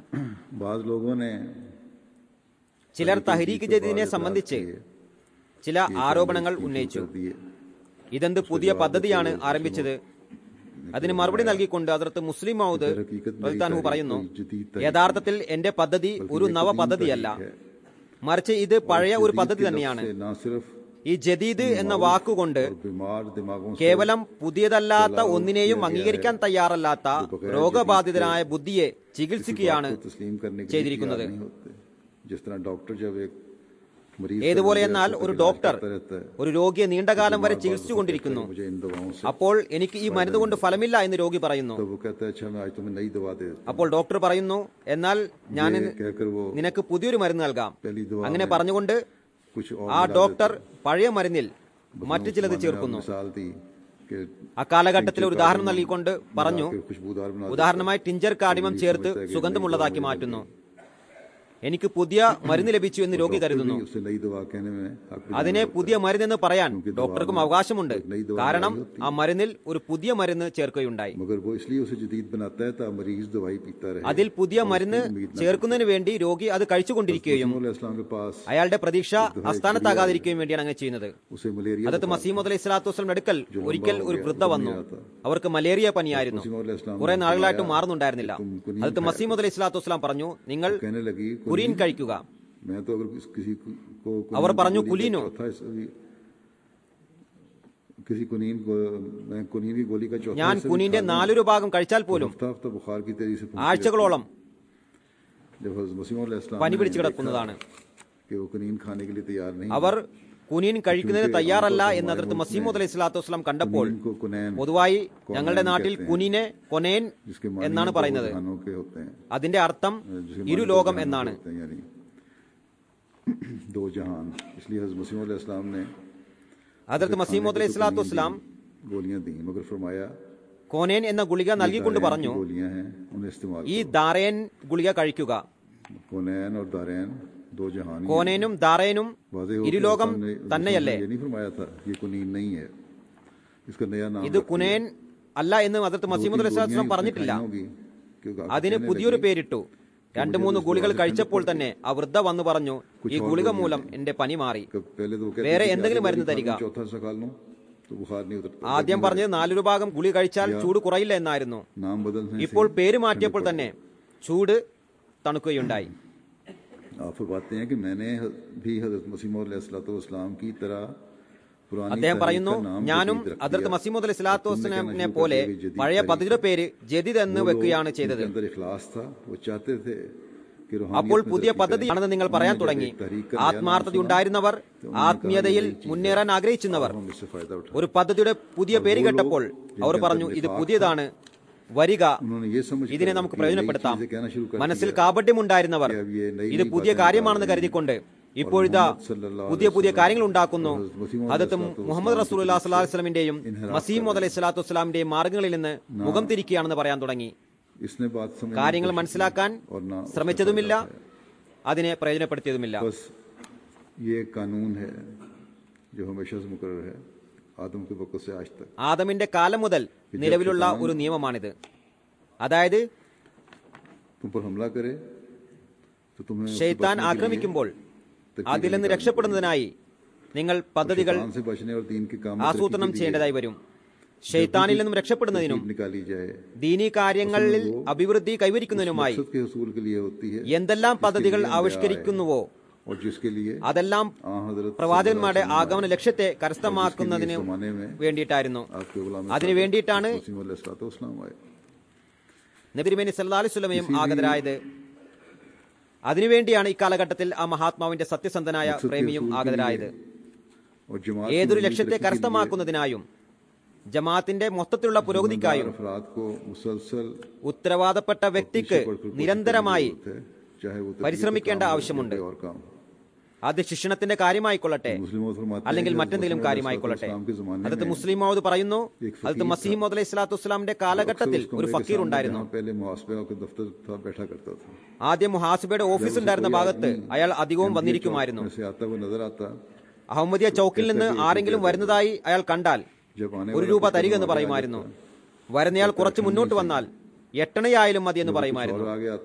बाद लोगों ने ചിലർ തഹരീക്ക് ജദീദിനെ സംബന്ധിച്ച് ചില ആരോപണങ്ങൾ ഉന്നയിച്ചു कर दिए ഇതെന്ത് പുതിയ പദ്ധതിയാണ് ആരംഭിച്ചത് അതിന് മറുപടി നൽകിക്കൊണ്ട് അതിർത്ത് മുസ്ലിം മൗദ് റളിയല്ലാഹു പറയുന്നു യഥാർത്ഥത്തിൽ എന്റെ പദ്ധതി ഒരു നവ പദ്ധതിയല്ല മറിച്ച് ഇത് പഴയ ഒരു പദ്ധതി തന്നെയാണ് से ना सिर्फ ഈ ജദീദ് എന്ന വാക്കുകൊണ്ട് बीमार दिमागों से കേവലം പുതിയതല്ലാത്ത ഒന്നിനെയും അംഗീകരിക്കാൻ തയ്യാറല്ലാത്ത രോഗബാധിതനായ ബുദ്ധിയെ ചികിത്സിക്കുകയാണ് को तस्लीम करने के लिए ചെയ്തിരിക്കുന്നത്. तैयार नहीं होते जिस तरह डॉक्टर जब एक मरीज ഏതുപോലെ का എന്നാൽ इलाज ഒരു करता ഡോക്ടർ रहता है, ഒരു രോഗിയെ നീണ്ടകാലം വരെ बीमार ചികിത്സിച്ചു बात കൊണ്ടിരിക്കുന്നു मुझे इन दवाओं से അപ്പോൾ എനിക്ക് ഈ മരുന്ന് കൊണ്ട് ഫലമില്ല എന്ന് രോഗി പറയുന്നു तो वो कहता है अच्छा मैं आज तुम्हें नई दवा दे देता അപ്പോൾ ഡോക്ടർ പറയുന്നു എന്നാൽ ഞാൻ हूं। ये कहकर वो നിനക്ക് പുതിയൊരു മരുന്ന് നൽകാം पहली दवा അങ്ങനെ में പറഞ്ഞുകൊണ്ട് कुछ और ആ मिला ഡോക്ടർ देता പഴയ മരുന്നിൽ है। മറ്റു ചിലത് उस्मान ने ചേർക്കുന്നു मिसाल दी कि അക്കാലഘട്ടത്തിൽ ഒരു ഉദാഹരണം നൽകിക്കൊണ്ട് പറഞ്ഞു मिला के खुशबूदार बना देता ഉദാഹരണമായി ടിഞ്ചർ കാടിമം ചേർത്ത് സുഗന്ധമുള്ളതാക്കി മാറ്റുന്നു എനിക്ക് പുതിയ മരുന്ന് ലഭിച്ചു എന്ന് രോഗി കരുതുന്നു है। उसे नई दवा कहने में हक भी അതിനെ പുതിയ മരുന്നെന്ന് പറയാൻ ഡോക്ടർക്കും അവകാശമുണ്ട് കാരണം ആ മരുന്നിൽ ഒരു പുതിയ മരുന്ന് ചേർക്കുകയുണ്ടായി मगर वो इसलिए उसे जदीद बनाता है ताकि मरीज दवाई पीता रहे അതിൽ പുതിയ മരുന്ന് ചേർക്കുന്നതിന് വേണ്ടി രോഗി അത് കഴിച്ചുകൊണ്ടിരിക്കുകയും इस्लाम के पास അയാളുടെ പ്രതീക്ഷ അസ്ഥാനത്താകാതിരിക്കുകയും വേണ്ടിയാണ് അങ്ങനെ ചെയ്യുന്നത് उसे मलेरिया അതത് മസീമദ് അലൈഹി സ്വലാത്തു വസ്ലം അടുക്കൽ ഒരിക്കൽ ഒരു വൃദ്ധ വന്നു അവർക്ക് മലേറിയ പനിയായിരുന്നു കുറെ നാളുകളായിട്ട് മാറുന്നുണ്ടായിരുന്നില്ല അതത് മസീമദ് അലൈഹി സ്വലാത്തു വസ്ലാം പറഞ്ഞു നിങ്ങൾ कहने लगी കുരീൻ കഴിക്കുക मैं तो अगर किस- किसी को को- അവർ പറഞ്ഞു, गोली का कुलीनो। चौथा हिस्सा भी- किसी कुनीन को मैं कुनीन की गोली का चौथा ഞാൻ हिस्सा भी കുനീന്റെ खा लूं, നാലൊരു ഭാഗം കഴിച്ചാൽ പോലും हफ्ता हफ्ता बुखार की तेजी से पहुंचती ആഴ്ചകളോളം रहती है। जब हज़रत मसीह मौला इस्लाम പനി ने പിടിച്ചു देखा കിടക്കുന്നതാണ് कि वो कुनीन खाने के लिए तैयार नहीं അവർ കുനീൻ കഴിക്കുന്നതിന് തയ്യാറല്ല എന്ന് അതിർത്ത് മസീമദ് അലൈഹി സ്വലാത്തു വസ്ലാം കണ്ടപ്പോൾ कुनीन को कुनैन പൊതുവായി ഞങ്ങളുടെ നാട്ടിൽ കുനീനെ കൊനേൻ जिसके എന്നാണ് मानी പറയുന്നത് खानों के होते हैं അതിന്റെ അർത്ഥം जिसके ഇരു मानी ലോകം दो എന്നാണ് जहान होते हैं, यानी दो जहान इसलिए हज़रत मसीह मौला इस्लाम ने അതിർത്ത് മസീമദ് അലൈഹി സ്വലാത്തു വസ്ലാം गोलियां दी मगर फरमाया കോനേൻ എന്ന ഗുളിക നൽകിക്കൊണ്ട് दारैन പറഞ്ഞു की गोलियां हैं उन्हें इस्तेमाल ഈ ദാറേൻ ഗുളിക കഴിക്കുക करो। कोनैन और दारैन दो जहान ही हैं। കോനേനും ദാറേനും वाज़ेह हो कि ഇരുലോകം इस्लाम ने- തന്നെയല്ലേ ये नहीं फरमाया था ये कुनीन नहीं है इसका नया नाम ഇത് रख दिया। കുനേൻ അല്ല എന്ന് അതിർത്ത് दो മസീമദ് तीन അലൈഹി സ്വലാത്തു गोलियां വസ്ലാം പറഞ്ഞിട്ടില്ല खाई होंगी, क्योंकि आपको അതിന് कहने പുതിയൊരു लगी, പേരിട്ടു രണ്ട് മൂന്ന് ഗുളികൾ കഴിച്ചപ്പോൾ തന്നെ ആ വൃദ്ധ വന്നു പറഞ്ഞു ഈ ഗുളിക മൂലം എന്റെ പനി മാറി कि पहले तो वो कहती വേറെ थी कि എന്തെങ്കിലും आधी മരുന്ന് गोली തരിക. खा लूं, चौथा हिस्सा खा लूं तो बुखार नहीं उतरता ആദ്യം പറഞ്ഞത് നാലൊരു ഭാഗം ഗുളി കഴിച്ചാൽ ചൂട് കുറയില്ല എന്നായിരുന്നു नाम बदलने से ഇപ്പോൾ പേര് മാറ്റിയപ്പോൾ തന്നെ ചൂട് തണുക്കുകയുണ്ടായി आप फरमाते हैं कि मैंने भी हजरत मसीम इस्लाम की तरह पुरानी അദ്ദേഹം तहरीक പറയുന്നു का नाम ഞാനും जदीद रख അതിർത്ത് दिया। മസീമുദ് അലി സ്വലാത്തു तुमने कहना വസ്സലാമിനെ शुरू कर പോലെ दिया कि जदीद പഴയ तहरीक പദ്ധതിയുടെ പേര് ജദീദ് എന്ന് वो लोग വെക്കുകയാണ് जिनके ചെയ്തത് अंदर इखलास था वो चाहते थे कि അപ്പോൾ रूहानियत में പുതിയ तरक्की പദ്ധതിയാണെന്ന് करें। നിങ്ങൾ പറയാൻ उन्होंने തുടങ്ങി जब एक तहरीक का नया नाम ആത്മാർത്ഥത सुना, ഉണ്ടായിരുന്നവർ तो उन्होंने कहा, ആത്മീയതയിൽ ये नई चीज़ है। മുന്നേറാൻ ആഗ്രഹിച്ചിരുന്നവർ हम इससे फायदा उठा ഒരു പദ്ധതിയുടെ പുതിയ പേര് കേട്ടപ്പോൾ അവർ പറഞ്ഞു ഇത് പുതിയതാണ് വരിക उन्होंने ये समझ ഇതിനെ നമുക്ക് പ്രയോജനപ്പെടുത്താം कहना शुरू कर മനസ്സിൽ दिया കാപട്യമുണ്ടായിരുന്നവർ कि अब ये नई ഇത് नई പുതിയ बातें കാര്യമാണെന്ന് निकाल കരുതിക്കൊണ്ട് रहे हैं। ഇപ്പോഴിതാ और मोहम्मद सल्लल्लाहु പുതിയ പുതിയ अलैहि കാര്യങ്ങൾ वसल्lam ഉണ്ടാക്കുന്നു और हज़रत मसीह അതത് मौला മുഹമ്മദ് റസൂൽ सल्लल्लाहु അല്ലാ വസ്ലമിന്റെയും इनहराफ മസീമോദ് അലൈഹി സ്വലാത്തു വസ്സലാമിന്റെയും മാർഗങ്ങളിൽ നിന്ന് മുഖം തിരിക്കുകയാണെന്ന് പറയാൻ തുടങ്ങി इसने बात समझने की കാര്യങ്ങൾ कोशिश की മനസ്സിലാക്കാൻ और ना उससे ശ്രമിച്ചതുമില്ല फायदा उठाया। അതിനെ പ്രയോജനപ്പെടുത്തിയതുമില്ല बस ये एक कानून है जो हमेशा से मुकर है आदम के वक्त से आज तक ആദമിന്റെ കാലം മുതൽ നിലവിലുള്ള ഒരു നിയമമാണിത് അതായത് तुम पर हमला करे तो तुम्हें उससे ഷെയ്ത്താൻ बचने के लिए ആക്രമിക്കുമ്പോൾ तरकीबें അതിൽ നിന്ന് निकालनी രക്ഷപ്പെടുന്നതിനായി നിങ്ങൾ പദ്ധതികൾ शैतान से बचने और दीन के काम में ആസൂത്രണം तरक्की के लिए ചെയ്യേണ്ടതായി വരും ഷെയ്ത്താനിൽ നിന്നും രക്ഷപ്പെടുന്നതിനും तरकीब निकाली जाए ദീനീ കാര്യങ്ങളിൽ അഭിവൃദ്ധി കൈവരിക്കുന്നതിനുമായി मकसद के हसूल के लिए होती है എന്തെല്ലാം പദ്ധതികൾ लिए ആവിഷ്കരിക്കുന്നുവോ और जिसके लिए അതെല്ലാം आ हजरत പ്രവാചകന്മാരുടെ ആഗമന ലക്ഷ്യത്തെ കരസ്ഥമാക്കുന്നതിന് इस जमाने में വേണ്ടിയിട്ടായിരുന്നു आपके गुलाम അതിനു വേണ്ടിയിട്ടാണ് वसीम आए നബിരിമേനി സല്ലാ അലിസ്വലമയും ആഗതരായത് അതിനുവേണ്ടിയാണ് ഇക്കാലഘട്ടത്തിൽ ആ മഹാത്മാവിന്റെ സത്യസന്ധനായ मकसद के പ്രേമിയും हसूल के ആഗതരായത് लिए और जमात की ഏതൊരു मजीद ലക്ഷ്യത്തെ तरक्की के लिए കരസ്ഥമാക്കുന്നതിനായും ജമാഅത്തിന്റെ മൊത്തത്തിലുള്ള പുരോഗതിക്കായും ईमानदार अफराद को मुसलसल ഉത്തരവാദപ്പെട്ട വ്യക്തിക്ക് पीछे पड़कर कोशिश നിരന്തരമായി करने की जरूरत है, चाहे वो तरक्की का പരിശ്രമിക്കേണ്ട काम हो, ആവശ്യമുണ്ട്. या कोई और काम हो। അത് ശിക്ഷണത്തിന്റെ കാര്യമായിക്കൊള്ളട്ടെ മുസ്ലിമോട് ഫർമാते हैं അല്ലെങ്കിൽ कि മറ്റെന്തെങ്കിലും मुस्लिम കാര്യമായിക്കൊള്ളട്ടെ इस्लाम के ज़माने അതത് में മുസ്ലിം മൗദ് പറയുന്നു एक फकीर അതത് മസീം മൗദ് അലൈഹി സ്വലാത്തു വസ്സലാമിന്റെ अक्सर കാലഘട്ടത്തിൽ उस ഒരു कमरे के ഫക്കീർ सामने ഉണ്ടായിരുന്നു जहाँ पहले मुहासबे का दफ्तर था बैठा करता था ആദ്യം മുഹാസിബയുടെ ഓഫീസ് ഉണ്ടായിരുന്ന ഭാഗത്ത് അയാൾ അധികവും വന്നിരിക്കുമായിരുന്നു से आता हुआ नजर आता അഹമ്മദിയ ചൌക്കിൽ നിന്ന് ആരെങ്കിലും വരുന്നതായി അയാൾ കണ്ടാൽ जब आने ഒരു वाला രൂപ फकीर തരിക എന്ന് वहाँ പറയുമായിരുന്നു വരുന്നയാൾ കുറച്ച് മുന്നോട്ട് വന്നാൽ എട്ടണയായാലും മതി എന്ന് പറയുമായിരുന്നു और आगे आता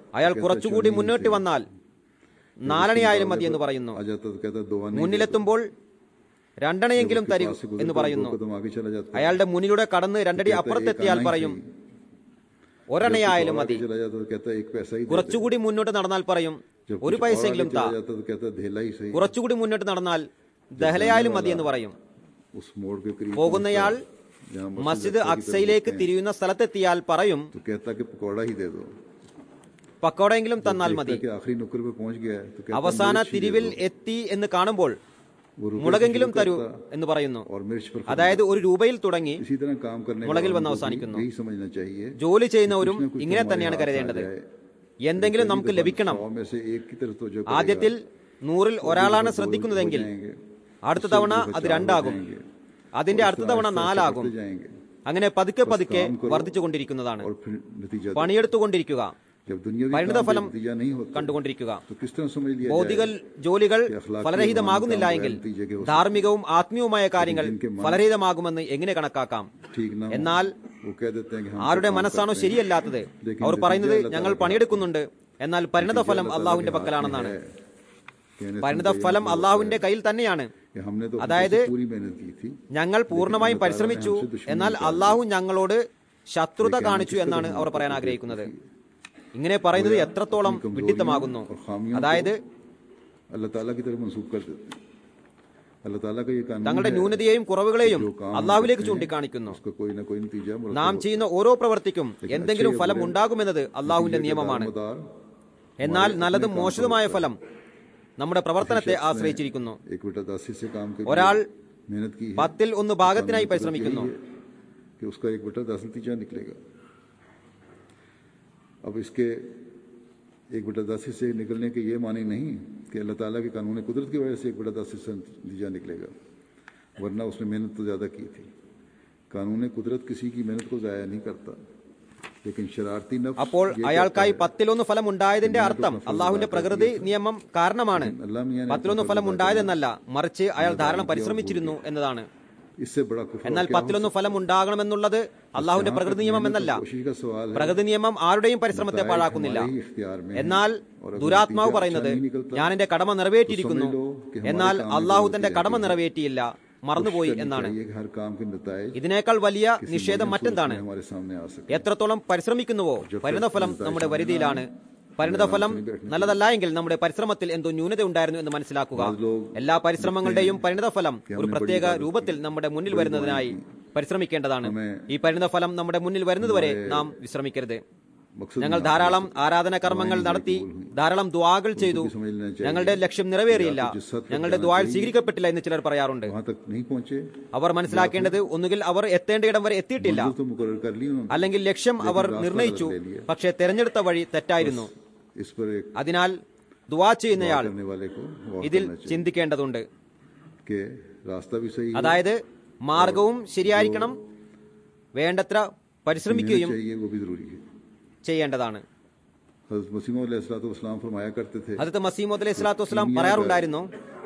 അയാൾ കുറച്ചുകൂടി മുന്നോട്ട് വന്നാൽ നാലണയായാലും മതി എന്ന് പറയുന്നു आ जाता तो कहता दो आने മുന്നിലെത്തുമ്പോൾ രണ്ടണയെങ്കിലും തരൂ पास से गुजरता എന്ന് പറയുന്നു दो कदम आगे चला जाता അയാളുടെ മുന്നിലൂടെ കടന്ന് രണ്ടടി അപ്പുറത്തെത്തിയാൽ പറയും ഒരെണ്ണയായാലും और മതി आगे चला जाता तो कहता एक पैसा ही दे दे। കുറച്ചുകൂടി മുന്നോട്ട് നടന്നാൽ പറയും जब ഒരു कुछ और പൈസയെങ്കിലും आगे താ चला जाता तो कहता धेला ही सही കുറച്ചുകൂടി മുന്നോട്ട് നടന്നാൽ ദഹലയായാലും മതി എന്ന് പറയും उस मोड़ के करीब പോകുന്നയാൾ जहाँ മസ്ജിദ് അക്സയിലേക്ക് തിരിയുന്ന സ്ഥലത്തെത്തിയാൽ പറയും तो कहता कि पकौड़ा ही दे दो പക്കോടെങ്കിലും തന്നാൽ മതി देखता कि आखिरी नुक्कर पे पहुंच गया है तो कहता അവസാന मिर्च ही दे തിരിവിൽ दो। എത്തി എന്ന് കാണുമ്പോൾ वो रुपए മുളകെങ്കിലും शुरू തരൂ करता എന്ന് പറയുന്നു और मिर्च पर അതായത് ഒരു രൂപയിൽ തുടങ്ങി इसी तरह काम करने के മുളകിൽ बाद വന്ന് हमको അവസാനിക്കുന്നു. यही समझना चाहिए ജോലി ചെയ്യുന്നവരും कुछ न कुछ ഇങ്ങനെ हमारे തന്നെയാണ് हाथ आ കരുതേണ്ടത് जाए। എന്തെങ്കിലും पहली നമുക്ക് दफा ലഭിക്കണം सौ में से एक की तरफ तवज्जो करेगा। ആദ്യത്തിൽ നൂറിൽ ഒരാളാണ് दो ശ്രദ്ധിക്കുന്നതെങ്കിൽ हो जाएंगे। അടുത്ത उससे തവണ दफा അത് चार हो രണ്ടാകും जाएंगे। അതിന്റെ और അടുത്ത इस തവണ तरह നാലാകും बढ़ते जाएंगे। അങ്ങനെ പതുക്കെ പതുക്കെ काम करो। വർദ്ധിച്ചുകൊണ്ടിരിക്കുന്നതാണ് और फिर नतीजा പണിയെടുത്തുകൊണ്ടിരിക്കുക जब दुनियावी പരിണിത काम ഫലം में नतीजा नहीं होता കണ്ടുകൊണ്ടിരിക്കുക तो किस तरह समझ लिया ഭൗതിക जाए ജോലികൾ कि अखलाकी ഫലരഹിതമാകുന്നില്ല ईमान എങ്കിൽ काम नतीजे के हो सकते ധാർമ്മികവും ആത്മീയവുമായ കാര്യങ്ങൾ जिनके मन- ഫലരഹിതമാകുമെന്ന് എങ്ങനെ കണക്കാക്കാം ठीक ना हो, എന്നാൽ वो कह देते हैं कि हम ആരുടെ तो काम മനസ്സാണോ करते हैं। ശരിയല്ലാത്തത് लेकिन അവർ नतीजा പറയുന്നത് अल्लाह ഞങ്ങൾ ताला का പണിയെടുക്കുന്നുണ്ട് എന്നാൽ പരിണത ഫലം नतीजा अल्लाह അള്ളാഹുവിന്റെ ताला के പക്കലാണെന്നാണ് हाथ में है। कहने से പരിണത मुझे ഫലം ये അള്ളാഹുവിന്റെ होता है കയ്യിൽ തന്നെയാണ് कि हमने तो അതായത് पूरी मेहनत की थी ഞങ്ങൾ പൂർണ്ണമായും പരിശ്രമിച്ചു എന്നാൽ അള്ളാഹു ഞങ്ങളോട് ശത്രുത കാണിച്ചു എന്നാണ് അവർ പറയാൻ ആഗ്രഹിക്കുന്നത് ഇങ്ങനെ പറയുന്നത് എത്രത്തോളം വിഡിത്തമാകുന്നു അതായത് अल्लाह ताला की तरफ मंसूब कर देते हैं अल्लाह ताला का ये कानून തങ്ങളുടെ है, ന്യൂനതയെയും കുറവുകളെയും जो काम हम അള്ളാഹുവിലേക്ക് करते हैं, ചൂണ്ടിക്കാണിക്കുന്നു उसका कोई ना कोई नतीजा मुरतब നാം ചെയ്യുന്ന ഓരോ പ്രവർത്തിക്കും എന്തെങ്കിലും ഫലം ഉണ്ടാകുമെന്നത് അള്ളാഹുവിന്റെ നിയമമാണ് दारोमदार എന്നാൽ നല്ലതും മോശവുമായ ഫലം നമ്മുടെ പ്രവർത്തനത്തെ ആശ്രയിച്ചിരിക്കുന്നു एक बेटा दासी से काम के ഒരാൾ मेहनत की है പത്തിൽ ഒന്ന് ഭാഗത്തിനായി പരിശ്രമിക്കുന്നു यही है कि उसका एक बेटा दस नतीजा निकलेगा अब इसके एक बेटा दासी से निकलने के ये माने नहीं कि अल्लाह ताला के कानून कुदरत की वजह से एक बेटा दासी से नतीजा निकलेगा वरना उसने मेहनत तो ज़्यादा की थी कानून कुदरत किसी की मेहनत को ज़ाया नहीं करता लेकिन शरारती नफ्स അപ്പോൾ ये അയാൾക്കായി कहता है, പത്തിലൊന്ന് ഫലം ഉണ്ടായതിന്റെ അർത്ഥം അള്ളാഹുവിന്റെ പ്രകൃതി നിയമം കാരണമാണ് अल्लाह मियां ने പത്തിലൊന്ന് ഫലം ഉണ്ടായതെന്നല്ല മറിച്ച് അയാൾ ധാരാളം പരിശ്രമിച്ചിരുന്നു എന്നതാണ് इससे बड़ा कुफर എന്നാൽ പത്തിലൊന്ന് ഫലം ഉണ്ടാകണമെന്നുള്ളത് അള്ളാഹുവിന്റെ പ്രകൃതി നിയമം എന്നല്ല कोशिश का सवाल है പ്രകൃതി നിയമം ആരുടെയും പരിശ്രമത്തെ പാഴാക്കുന്നില്ല हमारे ही इख्तियार में है। എന്നാൽ और अगर ദുരാത്മാവ് नतीजा പറയുന്നത് अच्छा नहीं निकलता, ഞാൻ എന്റെ കടമ നിറവേറ്റിയിരിക്കുന്നു तो समझ लो कि हमारे എന്നാൽ काम में അള്ളാഹു गलती തന്റെ है। കടമ നിറവേറ്റിയില്ല മറന്നുപോയി करनी എന്നാണ് चाहिए कि हर काम के नताइज ഇതിനേക്കാൾ വലിയ किसी നിഷേധം मुश्किल മറ്റെന്താണ് में हमारे सामने आ सके എത്രത്തോളം പരിശ്രമിക്കുന്നുവോ പരിണതഫലം നമ്മുടെ വരുതിയിലാണ് പരിണതഫലം നല്ലതല്ല എങ്കിൽ നമ്മുടെ പരിശ്രമത്തിൽ എന്തോ ന്യൂനത ഉണ്ടായിരുന്നു എന്ന് മനസ്സിലാക്കുക എല്ലാ പരിശ്രമങ്ങളുടെയും പരിണതഫലം ഒരു പ്രത്യേക രൂപത്തിൽ നമ്മുടെ മുന്നിൽ വരുന്നതിനായി പരിശ്രമിക്കേണ്ടതാണ് ഈ പരിണതഫലം നമ്മുടെ മുന്നിൽ വരുന്നതുവരെ നാം വിശ്രമിക്കരുത് मकसद ഞങ്ങൾ ധാരാളം ആരാധന കർമ്മങ്ങൾ നടത്തി ധാരാളം ദ്വാകൾ ചെയ്തു ഞങ്ങളുടെ ലക്ഷ്യം നിറവേറിയില്ല ഞങ്ങളുടെ ദ്വാൽ സ്വീകരിക്കപ്പെട്ടില്ല എന്ന് ചിലർ പറയാറുണ്ട് वहां तक नहीं पहुंचे അവർ മനസ്സിലാക്കേണ്ടത് ഒന്നുകിൽ അവർ എത്തേണ്ട ഇടം വരെ എത്തിയിട്ടില്ല मंजिल तो मुकर्रर कर ली उन्होंने അല്ലെങ്കിൽ ലക്ഷ്യം അവർ നിർണയിച്ചു പക്ഷേ തെരഞ്ഞെടുത്ത വഴി തെറ്റായിരുന്നു इस पर एक അതിനാൽ ദുവാ ചെയ്യുന്നയാൾ करने वाले को गौर ഇതിൽ करना चाहिए ചിന്തിക്കേണ്ടതുണ്ട് कि रास्ता भी सही है അതായത് മാർഗവും ശരിയായിരിക്കണം വേണ്ടത്ര പരിശ്രമിക്കുകയും चाहिए वो भी जरूरी है ചെയ്യേണ്ടതാണ് हजरत मसीम अलैहिस्सलाम फरमाया करते थे ഹജരത്ത് മസീമദ് അലൈഹി സ്വലാത്തു വസ്സലാം പറയാറുണ്ടായിരുന്നു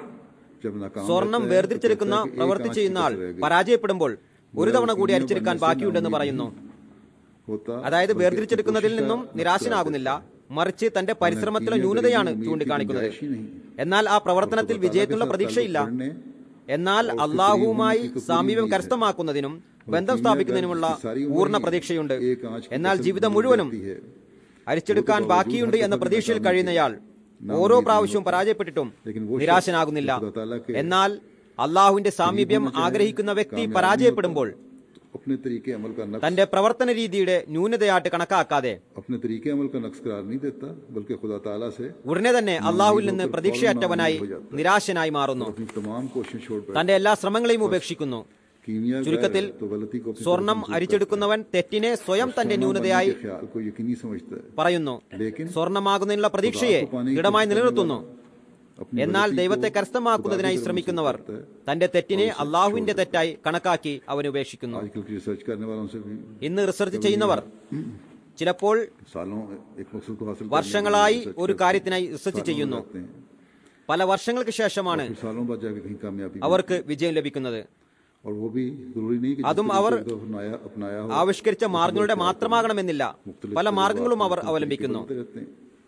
जब नाकाम സ്വർണം रहता है, വേർതിരിച്ചെടുക്കുന്ന तो कहता है कि एक പ്രവൃത്തി आंच ചെയ്യുന്ന ആൾ की तरह रह गई। പരാജയപ്പെടുമ്പോൾ ഒരു തവണ കൂടി അരിച്ചെടുക്കാൻ ബാക്കിയുണ്ടെന്ന് പറയുന്നു होता അതായത് बल्कि വേർതിരിച്ചെടുക്കുന്നതിൽ कोशिश का നിന്നും നിരാശനാകുന്നില്ല മറിച്ച് തന്റെ പരിശ്രമത്തിലെ ന്യൂനതയാണ് ചൂണ്ടിക്കാണിക്കുന്നത് എന്നാൽ ആ പ്രവർത്തനത്തിൽ വിജയത്തിനുള്ള പ്രതീക്ഷയില്ല എന്നാൽ അള്ളാഹുവുമായി സാമീപ്യം കരസ്ഥമാക്കുന്നതിനും ബന്ധം സ്ഥാപിക്കുന്നതിനുമുള്ള പൂർണ്ണ പ്രതീക്ഷയുണ്ട് എന്നാൽ ജീവിതം മുഴുവനും അരിച്ചെടുക്കാൻ ബാക്കിയുണ്ട് എന്ന പ്രതീക്ഷയിൽ കഴിയുന്നയാൾ ഓരോ പ്രാവശ്യവും പരാജയപ്പെട്ടിട്ടും നിരാശനാകുന്നില്ല എന്നാൽ അള്ളാഹുവിന്റെ സാമീപ്യം ആഗ്രഹിക്കുന്ന വ്യക്തി പരാജയപ്പെടുമ്പോൾ अपने तरीके अमल का नक्स തന്റെ പ്രവർത്തന രീതിയുടെ ന്യൂനതയായിട്ട് കണക്കാക്കാതെ अपने तरीके अमल का नक्स करार नहीं देता बल्कि खुदा ताला से ഉടനെ തന്നെ അള്ളാഹുവിൽ നിന്ന് പ്രതീക്ഷയറ്റവനായി നിരാശനായി മാറുന്നു अपनी तमाम कोशिश छोड़ बैठता തന്റെ എല്ലാ ശ്രമങ്ങളെയും ഉപേക്ഷിക്കുന്നു कीमिया ചുരുക്കത്തിൽ तो गलती को अपनी സ്വർണം അരിച്ചെടുക്കുന്നവൻ തെറ്റിനെ സ്വയം തന്റെ ന്യൂനതയായി के ख्याल को यकीनी समझता है പറയുന്നു लेकिन സ്വർണമാകുന്നതിനുള്ള പ്രതീക്ഷയെ ദൃഢമായി നിലനിർത്തുന്നു अपनी എന്നാൽ ദൈവത്തെ കരസ്ഥമാക്കുന്നതിനായി ശ്രമിക്കുന്നവർ തന്റെ തെറ്റിനെ അള്ളാഹുവിന്റെ തെറ്റായി കണക്കാക്കി അവൻ ഉപേക്ഷിക്കുന്നു आजकल की रिसर्च करने वालों से भी ഇന്ന് റിസർച്ച് ചെയ്യുന്നവർ ചിലപ്പോൾ सालों एक मकसद को हासिल करने के लिए വർഷങ്ങളായി research ഒരു करते കാര്യത്തിനായി റിസർച്ച് हैं, सालों ചെയ്യുന്നു लगाते हैं। പല വർഷങ്ങൾക്ക് ശേഷമാണ് फिर सालों बाद जाके कहीं कामयाबी അവർക്ക് വിജയം ലഭിക്കുന്നത് और वो भी जरूरी नहीं कि जिस അതും तरीके അവർ को अपनाया अपनाया हो ആവിഷ്കരിച്ച മാർഗങ്ങളുടെ മാത്രമാകണമെന്നില്ല പല മാർഗങ്ങളും അവർ അവലംബിക്കുന്നു बदलते रहते हैं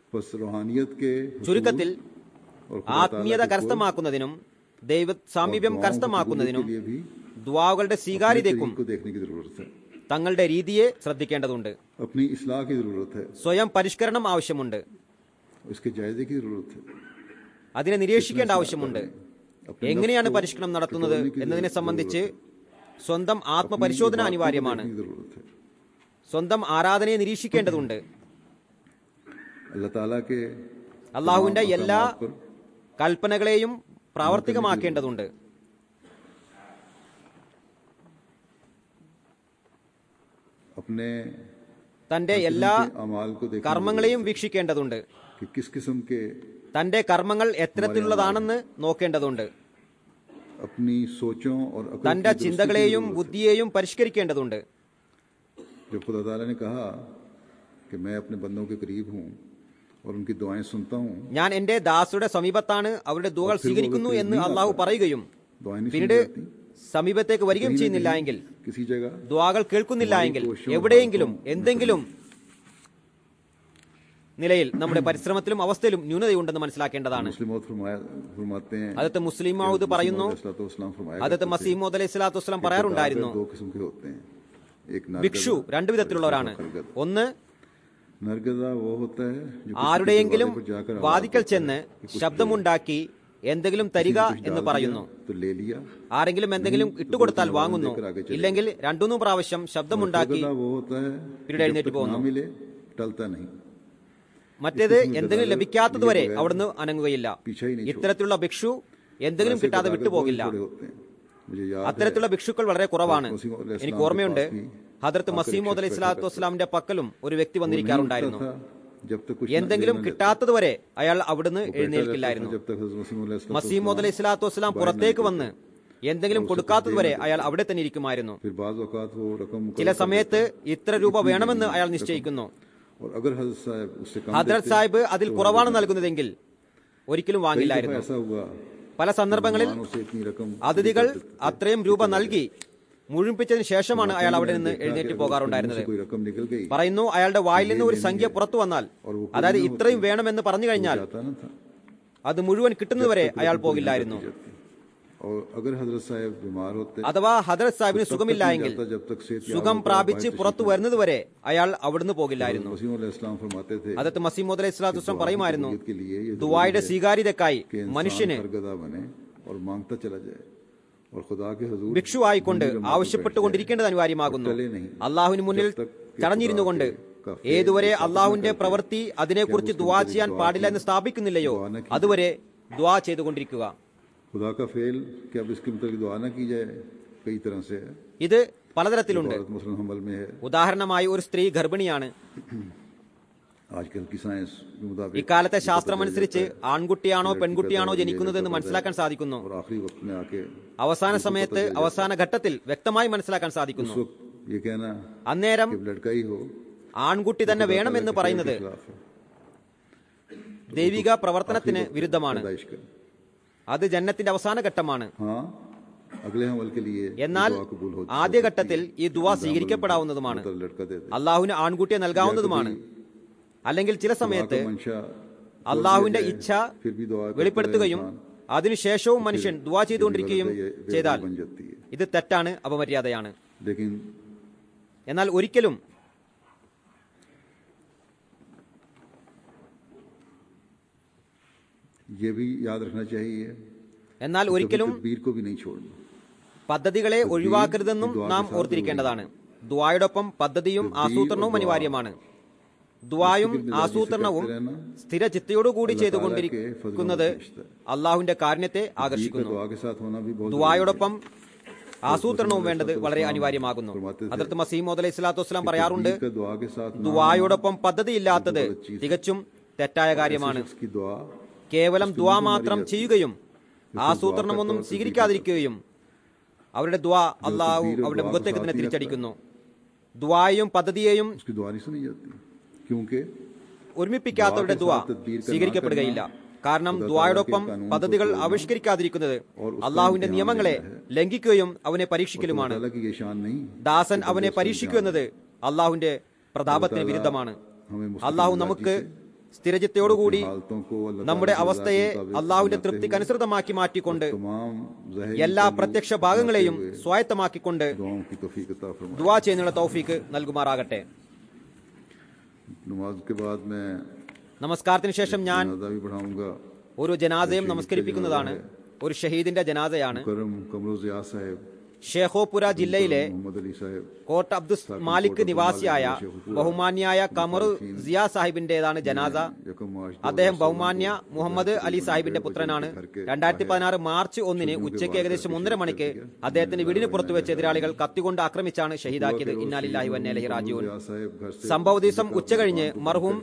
बस रूहानियत के हुसूल ചുരുക്കത്തിൽ और खुदा ताला ആത്മീയത के കരസ്ഥമാക്കുന്നതിനും ദൈവ और സാമീപ്യം दुआओं को കരസ്ഥമാക്കുന്നതിനും कबूल के लिए भी ദ്വാകളുടെ अपने സ്വീകാര്യതയ്ക്കും तरीक को देखने की जरूरत है തങ്ങളുടെ രീതിയെ ശ്രദ്ധിക്കേണ്ടതുണ്ട് अपनी इसलाह की जरूरत है സ്വയം പരിഷ്കരണം ആവശ്യമുണ്ട് उसके जायजे की जरूरत है അതിനെ നിരീക്ഷിക്കേണ്ട ആവശ്യമുണ്ട് अपने എങ്ങനെയാണ് नफ्स को പരിഷ്കരണം നടത്തുന്നത് टटोलने की എന്നതിനെ जरूरत സംബന്ധിച്ച് है। സ്വന്തം अपनी ആത്മപരിശോധന इबादतों को അനിവാര്യമാണ് देखने की जरूरत है സ്വന്തം ആരാധനയെ നിരീക്ഷിക്കേണ്ടതുണ്ട് अल्लाह ताला के അള്ളാഹുവിന്റെ तमाम എല്ലാ अहकामात पर കൽപ്പനകളെയും പ്രാവർത്തികമാക്കേണ്ടതുണ്ട് अपने തന്റെ എല്ലാ के अमाल को देखने की കർമ്മങ്ങളെയും വീക്ഷിക്കേണ്ടതുണ്ട് जरूरत है कि किस किस्म के തന്റെ കർമ്മങ്ങൾ എത്തരത്തിലുള്ളതാണെന്ന് നോക്കേണ്ടതുണ്ട് अपनी सोचों और अक्ल की തന്റെ दुरुस्ती की ചിന്തകളെയും जरूरत है। ബുദ്ധിയെയും പരിഷ്കരിക്കേണ്ടതുണ്ട് जब खुदा ताला ने कहा कि मैं अपने बंदों के करीब हूँ और उनकी दुआएं सुनता हूँ ഞാൻ എന്റെ ദാസുടെ സമീപത്താണ് അവരുടെ ദുവകൾ സ്വീകരിക്കുന്നു എന്ന് അള്ളാഹു പറയുകയും दुआएं नहीं सुनी പിന്നീട് जाती സമീപത്തേക്ക് വരികയും कहीं ना ചെയ്യുന്നില്ല कहीं, എങ്കിൽ किसी जगह ദ്വാകൾ കേൾക്കുന്നില്ല എങ്കിൽ കോശവും എവിടെയെങ്കിലും ഭാഗവും എന്തെങ്കിലും നിലയിൽ നമ്മുടെ പരിശ്രമത്തിലും അവസ്ഥയിലും ന്യൂനതയുണ്ടെന്ന് മനസ്സിലാക്കേണ്ടതാണ് मुस्लिम फरमाते हैं അതത്ത് മുസ്ലിം മൗദ് പറയുന്നു इस्लाम फरमाया അതത്ത് മസീമോദ് അലൈഹി സ്വലാത്തു വസ്സലാം പറയാറുണ്ടായിരുന്നു दो किस्म के होते हैं एक ഭിക്ഷു രണ്ടു വിധത്തിലുള്ളവരാണ് ഒന്ന് नरगदा वो होता है जो किसी के ആരുടെയെങ്കിലും दरवाजे पर जाकर आवाज വാതിക്കൽ देता है ചെന്ന് कि कुछ ശബ്ദമുണ്ടാക്കി എന്തെങ്കിലും തരിക किसी ने कुछ എന്ന് डाल പറയുന്നു दिया, तो ले लिया ആരെങ്കിലും എന്തെങ്കിലും ഇട്ടുകൊടുത്താൽ വാങ്ങുന്നു ഇല്ലെങ്കിൽ രണ്ടുമൂന്ന് പ്രാവശ്യം ശബ്ദമുണ്ടാക്കി नरगदा वो होता है പിന്നീട് कि जब എഴുന്നേറ്റ് तक പോകുന്നു. ना मिले टलता नहीं മറ്റേത് എന്തെങ്കിലും ലഭിക്കാത്തതുവരെ അവിടുന്ന് അനങ്ങുകയില്ല पीछा ही नहीं ഇത്തരത്തിലുള്ള ഭിക്ഷു എന്തെങ്കിലും ऐसे കിട്ടാതെ खुदा के വിട്ടുപോകില്ല बहुत बड़े होते हैं। मुझे याद है അത്തരത്തിലുള്ള ഭിക്ഷുക്കൾ വളരെ കുറവാണ് മസീഹ് അലൈഹി എനിക്ക് ഇസ്ലാം ഓർമ്മയുണ്ട് के पास भी ഹദർത്ത് ആൾക്കാർ മസീമോദ് അലൈഹി സ്വലാത്തു വസ്സലാമിന്റെ പക്കലും ഒരു വ്യക്തി वो नहीं വന്നിരിക്കാറുണ്ടായിരുന്നു उठता था, जब तक कुछ ना- എന്തെങ്കിലും ना- കിട്ടാത്തതുവരെ അയാൾ അവിടുന്ന് वो बैठा रहता था എഴുന്നേൽക്കില്ലായിരുന്നു जब तक हज़रत मसीह अलैहि सलातो മസീമോദ് അലൈഹി സ്വലാത്തു വസ്സലാം പുറത്തേക്ക് വന്ന് എന്തെങ്കിലും കൊടുക്കാത്തതുവരെ അയാൾ അവിടെ തന്നെ ഇരിക്കുമായിരുന്നു फिर बाज औकात वो रकम ചില സമയത്ത് ഇത്ര രൂപ വേണമെന്ന് അയാൾ നിശ്ചയിക്കുന്നു और अगर हजरत साहब उससे कम ഹദ്രത് देते, സാഹിബ് അതിൽ കുറവാണ് നൽകുന്നതെങ്കിൽ ഒരിക്കലും कई दफा വാങ്ങില്ലായിരുന്നു ऐसा हुआ പല സന്ദർഭങ്ങളിൽ मेहमानों से इतनी रकम അതിഥികൾ അത്രയും രൂപ നൽകി മുഴുമിപ്പിച്ചതിന് ശേഷമാണ് അയാൾ അവിടെ നിന്ന് എഴുന്നേറ്റ് പോകാറുണ്ടായിരുന്നത് कोई रकम निकल गई പറയുന്നു അയാളുടെ വായിൽ നിന്ന് ഒരു സംഖ്യ പുറത്തു വന്നാൽ അതായത് ഇത്രയും വേണമെന്ന് പറഞ്ഞു കഴിഞ്ഞാൽ जाता ना था അത് മുഴുവൻ കിട്ടുന്നതുവരെ അയാൾ പോകില്ലായിരുന്നു और अगर हजरत साहब बीमार होते അഥവാ ഹദരത് സാഹിബിന് സുഖമില്ല എങ്കിൽ जाता जब तक सेहत സുഖം പ്രാപിച്ച് പുറത്തു വരുന്നതുവരെ അയാൾ അവിടുന്ന് പോകില്ലായിരുന്നു वसीम अलैहिस्सलाम फरमाते थे അതത്ത് മസീമോദ് അലൈഹി സ്വലാത്തു വസ്സലാം പറയുമായിരുന്നു के लिए ये ദുവായുടെ സ്വീകാര്യതക്കായി कि इंसान മനുഷ്യന് सरगदा बने और मांगता चला जाए और खुदा के हजूर ഭിക്ഷു ആയിക്കൊണ്ട് ആവശ്യപ്പെട്ടുകൊണ്ടിരിക്കേണ്ടത് അനിവാര്യമാകുന്നു അള്ളാഹുവിന് മുന്നിൽ തടഞ്ഞിരുന്നുകൊണ്ട് ഏതുവരെ അള്ളാഹുവിന്റെ പ്രവൃത്തി അതിനെക്കുറിച്ച് ദുവാ ചെയ്യാൻ പാടില്ല എന്ന് സ്ഥാപിക്കുന്നില്ലയോ അതുവരെ ദുവാ ചെയ്തുകൊണ്ടിരിക്കുക खुदा का फेल कि अब इसके मतलब दुआ ना की जाए कई तरह से है ഇത് പലതരത്തിലുണ്ട് औरत मुसलन हमल में है ഉദാഹരണമായി ഒരു സ്ത്രീ ഗർഭിണിയാണ് आजकल की साइंस के मुताबिक ഇക്കാലത്തെ ശാസ്ത്രമനുസരിച്ച് ആൺകുട്ടിയാണോ പെൺകുട്ടിയാണോ ജനിക്കുന്നതെന്ന് മനസ്സിലാക്കാൻ സാധിക്കുന്നു और आखिरी वक्त में आके അവസാന സമയത്ത് അവസാന ഘട്ടത്തിൽ വ്യക്തമായി മനസ്സിലാക്കാൻ സാധിക്കുന്നു उस वक्त ये कहना അന്നേരം कि लड़का ही हो ആൺകുട്ടി തന്നെ വേണമെന്ന് പറയുന്നത് खिलाफ है ദൈവിക പ്രവർത്തനത്തിന് വിരുദ്ധമാണ് पैदाइश का അത് ജന്നത്തിന്റെ അവസാന ഘട്ടമാണ് हाँ अगले हमल के लिए എന്നാൽ दुआ कबूल होती ആദ്യഘട്ടത്തിൽ ഈ ദുവ സ്വീകരിക്കപ്പെടാവുന്നതുമാണ് तो लड़का दे दे അള്ളാഹുവിന് ആൺകുട്ടിയെ നൽകാവുന്നതുമാണ് അല്ലെങ്കിൽ ചില സമയത്ത് का मंशा അള്ളാഹുവിന്റെ ഇച്ഛ फिर भी दुआ करता വെളിപ്പെടുത്തുകയും है इंसान, അതിനുശേഷവും മനുഷ്യൻ ദുവാ ചെയ്തുകൊണ്ടിരിക്കുകയും ये बेवकूफ ചെയ്താൽ बन जाती है ഇത് തെറ്റാണ് അപമര്യാദയാണ് लेकिन എന്നാൽ ഒരിക്കലും ये भी याद रखना चाहिए എന്നാൽ ഒരിക്കലും तदबीर को भी नहीं छोड़ना പദ്ധതികളെ ഒഴിവാക്കരുതെന്നും നാം ഓർത്തിരിക്കേണ്ടതാണ് ദുവായോടൊപ്പം പദ്ധതിയും ആസൂത്രണവും അനിവാര്യമാണ് ദുവായും ആസൂത്രണവും സ്ഥിരചിത്തയോടുകൂടി ചെയ്തുകൊണ്ടിരിക്കുന്നത് അള്ളാഹുവിന്റെ കാരുണ്യത്തെ दीन का ആകർഷിക്കുന്നു दुआ के साथ होना भी बहुत ദുവായോടൊപ്പം ആസൂത്രണവും വേണ്ടത് വളരെ അനിവാര്യമാകുന്നു അതിർത്ത് മസീമോദ് അലൈഹി സ്വലാത്തു വസ്സലാം പറയാറുണ്ട് दीन का दुआ के साथ ना ദുവായോടൊപ്പം പദ്ധതിയില്ലാത്തത് തികച്ചും തെറ്റായ കാര്യമാണ് शख्स की दुआ കേവലം ദുവാ മാത്രം ചെയ്യുകയും ആസൂത്രണമൊന്നും സ്വീകരിക്കാതിരിക്കുകയും അവരുടെ ദുവാ അള്ളാഹു അവരുടെ മുഖത്തേക്ക് തന്നെ തിരിച്ചടിക്കുന്നു ദുവായും പദ്ധതിയെയും उसकी दुआ नहीं सुनी जाती क्योंकि ഒരുമിപ്പിക്കാത്തവരുടെ ദുവ സ്വീകരിക്കപ്പെടുകയില്ല കാരണം ദ്വായോടൊപ്പം പദ്ധതികൾ ആവിഷ്കരിക്കാതിരിക്കുന്നത് അള്ളാഹുവിന്റെ നിയമങ്ങളെ ലംഘിക്കുകയും അവനെ പരീക്ഷിക്കലുമാണ് अल्लाह की ये शान नहीं ദാസൻ അവനെ പരീക്ഷിക്കുമെന്നത് അള്ളാഹുവിന്റെ പ്രതാപത്തിന് വിരുദ്ധമാണ് हमें അള്ളാഹു നമുക്ക് സ്ഥിരചിത്തയോടുകൂടി हालतों को अल्लाह നമ്മുടെ ताला की അവസ്ഥയെ रज़ा के मुताबिक അള്ളാഹുവിന്റെ बनाते തൃപ്തിക്ക് हुए അനുസൃതമാക്കി മാറ്റിക്കൊണ്ട് तमाम ज़ाहिरी എല്ലാ पहलू പ്രത്യക്ഷ ഭാഗങ്ങളെയും बनाते हुए സ്വായത്തമാക്കിക്കൊണ്ട് दुआओं की तौफीक अता फरमाए ദുവാ ചെയ്യുന്നുള്ള തൗഫീക്ക് നൽകുമാറാകട്ടെ नमाज के बाद मैं നമസ്കാരത്തിന് ശേഷം ഞാൻ जनाजा भी पढ़ाऊंगा ഒരു ജനാസയും നമസ്കരിപ്പിക്കുന്നതാണ് ഒരു ഷഹീദിന്റെ ജനാസയാണ് करम कमरो जिया साहब ഷേഖോപുര ജില്ലയിലെ मोहम्मद अली साहब കോട്ട അബ്ദുൽ മാലിക് നിവാസിയായ ബഹുമാന്യായ കമറു സിയ സാഹിബിന്റേതാണ് ജനാസ यकम मार्च അദ്ദേഹം ബഹുമാന്യ മുഹമ്മദ് അലി സാഹിബിന്റെ പുത്രനാണ് രണ്ടായിരത്തി പതിനാറ് മാർച്ച് ഒന്നിന് ഉച്ചയ്ക്ക് ഏകദേശം ഒന്നര മണിക്ക് അദ്ദേഹത്തിന്റെ വീടിന് പുറത്തു വെച്ച് എതിരാളികൾ കത്തികൊണ്ട് ആക്രമിച്ചാണ് ഷഹീദാക്കിയത് ഇന്നാലില്ലാഹി വന്നേലഹി റാജുവിൻ जिया साहब घर से സംഭവ ദിവസം ഉച്ചകഴിഞ്ഞ് മർഹൂം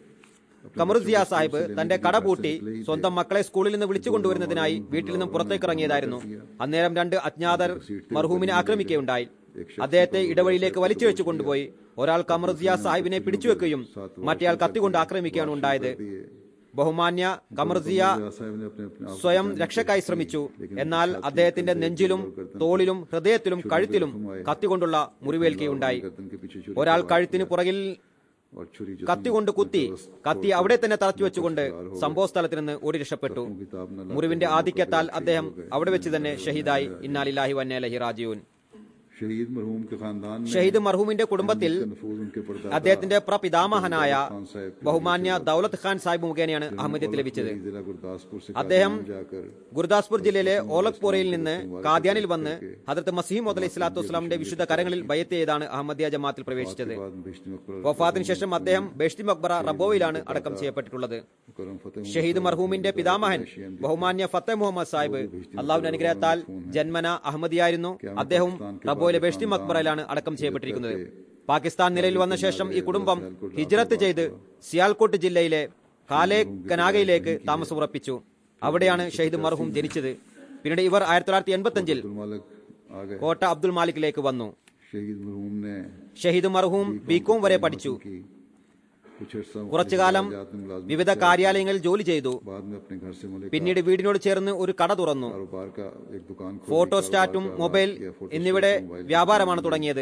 കമറുസിയ സാഹിബ് തന്റെ കട പൂട്ടി സ്വന്തം മക്കളെ സ്കൂളിൽ നിന്ന് വിളിച്ചു കൊണ്ടുവരുന്നതിനായി വീട്ടിൽ നിന്നും പുറത്തേക്ക് ഇറങ്ങിയതായിരുന്നു അന്നേരം രണ്ട് അജ്ഞാതർ മർഹൂമിനെ ആക്രമിക്കുകയുണ്ടായി അദ്ദേഹത്തെ ഇടവഴിയിലേക്ക് വലിച്ചിഴച്ചു കൊണ്ടുപോയി ഒരാൾ കമറുസിയ സാഹിബിനെ പിടിച്ചുവെക്കുകയും മറ്റേയാൾ കത്തികൊണ്ട് ആക്രമിക്കുകയാണ് ഉണ്ടായത് ബഹുമാന്യ കമറുസിയ जिया साहब ने अपने अपने आप സ്വയം രക്ഷക്കായി ശ്രമിച്ചു എന്നാൽ അദ്ദേഹത്തിന്റെ നെഞ്ചിലും തോളിലും ഹൃദയത്തിലും കഴുത്തിലും കത്തികൊണ്ടുള്ള മുറിവേൽക്കുകയുണ്ടായി गर्दन के पीछे छुरी ഒരാൾ കഴുത്തിന് പുറകിൽ और छुरी जो കത്തി കൊണ്ട് കുത്തി കത്തി അവിടെ തന്നെ തറച്ചു വെച്ചുകൊണ്ട് സംഭവ സ്ഥലത്ത് നിന്ന് ഓടി രക്ഷപ്പെട്ടു किताब न മുറിവിന്റെ ആധിക്യത്താൽ അദ്ദേഹം അവിടെ വെച്ച് തന്നെ ഷഹീദായി ഇന്നാലില്ലാഹി വന്നേലഹി റാജീവൻ शहीद मरहूम के खानदान में ഷഹീദ് മർഹൂമിന്റെ കുടുംബത്തിൽ नफूज उनके परदादा അദ്ദേഹത്തിന്റെ പ്രപിതാമഹനായ खान साहब ബഹുമാന്യ ദൌലത്ത് ഖാൻ സാഹിബ് മുഖേനയാണ് അഹമ്മദിയത്ത് ലഭിച്ചത് जिला गुरदासपुर से അദ്ദേഹം कादियान जाकर ഗുരുദാസ്പൂർ ജില്ലയിലെ ഓലക്പോറയിൽ നിന്ന് കാദ്യാനിൽ വന്ന് ഹജറത്ത് മസീം അലൈഹി സ്വലാത്തു വസ്സലാമിന്റെ വിശുദ്ധ കരങ്ങളിൽ ബയത്ത് ചെയ്താണ് അഹമ്മദിയ ജമാത്തിൽ പ്രവേശിച്ചത് बाद बिश्ती मकबर വഫാത്തിന് ശേഷം അദ്ദേഹം ബെഷ്തി മക്ബറ റബോയിലാണ് അടക്കം ചെയ്യപ്പെട്ടിട്ടുള്ളത് करम फतेह ഷഹീദ് മർഹൂമിന്റെ പിതാമഹൻ ബഹുമാന്യ ഫത്തെ മുഹമ്മദ് സാഹിബ് അള്ളാഹുവിന്റെ അനുഗ്രഹത്താൽ ജന്മന അഹമ്മദിയായിരുന്നു അദ്ദേഹം റബോയിലെ ബെഷ്തി മക്ബറയിലാണ് അടക്കം ചെയ്യപ്പെട്ടിരിക്കുന്നത് പാകിസ്ഥാൻ നിലയിൽ വന്ന ശേഷം ഈ കുടുംബം ഹിജ്റത്ത് ചെയ്ത് സിയാൽകോട്ട് ജില്ലയിലെ കാലെ കനാഗയിലേക്ക് താമസമുറപ്പിച്ചു അവിടെയാണ് ഷഹീദ് മർഹൂം ജനിച്ചത് പിന്നീട് ഇവർ ആയിരത്തി തൊള്ളായിരത്തി എൺപത്തി അഞ്ചിൽ अब्दुल मालिक आ गए കോട്ട അബ്ദുൽ മാലിക്കിലേക്ക് വന്നു शहीद मरहूम ने ഷഹീദ് മർഹൂം ബികോം വരെ പഠിച്ചു की कुछ अर्सा കുറച്ചുകാലം मुख्तलिफ में मुलाजिमत വിവിധ കാര്യാലയങ്ങളിൽ ജോലി ചെയ്തു बाद में अपने घर से मुल्क പിന്നീട് വീടിനോട് ചേർന്ന് ഒരു കട തുറന്നു कारोबार का एक दुकान खोल ഫോട്ടോസ്റ്റാറ്റും മൊബൈൽ എന്നിവിടെ വ്യാപാരമാണ് തുടങ്ങിയത്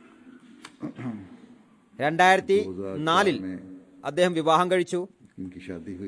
രണ്ടായിരത്തി നാലിൽ അദ്ദേഹം വിവാഹം കഴിച്ചു इनकी शादी हुई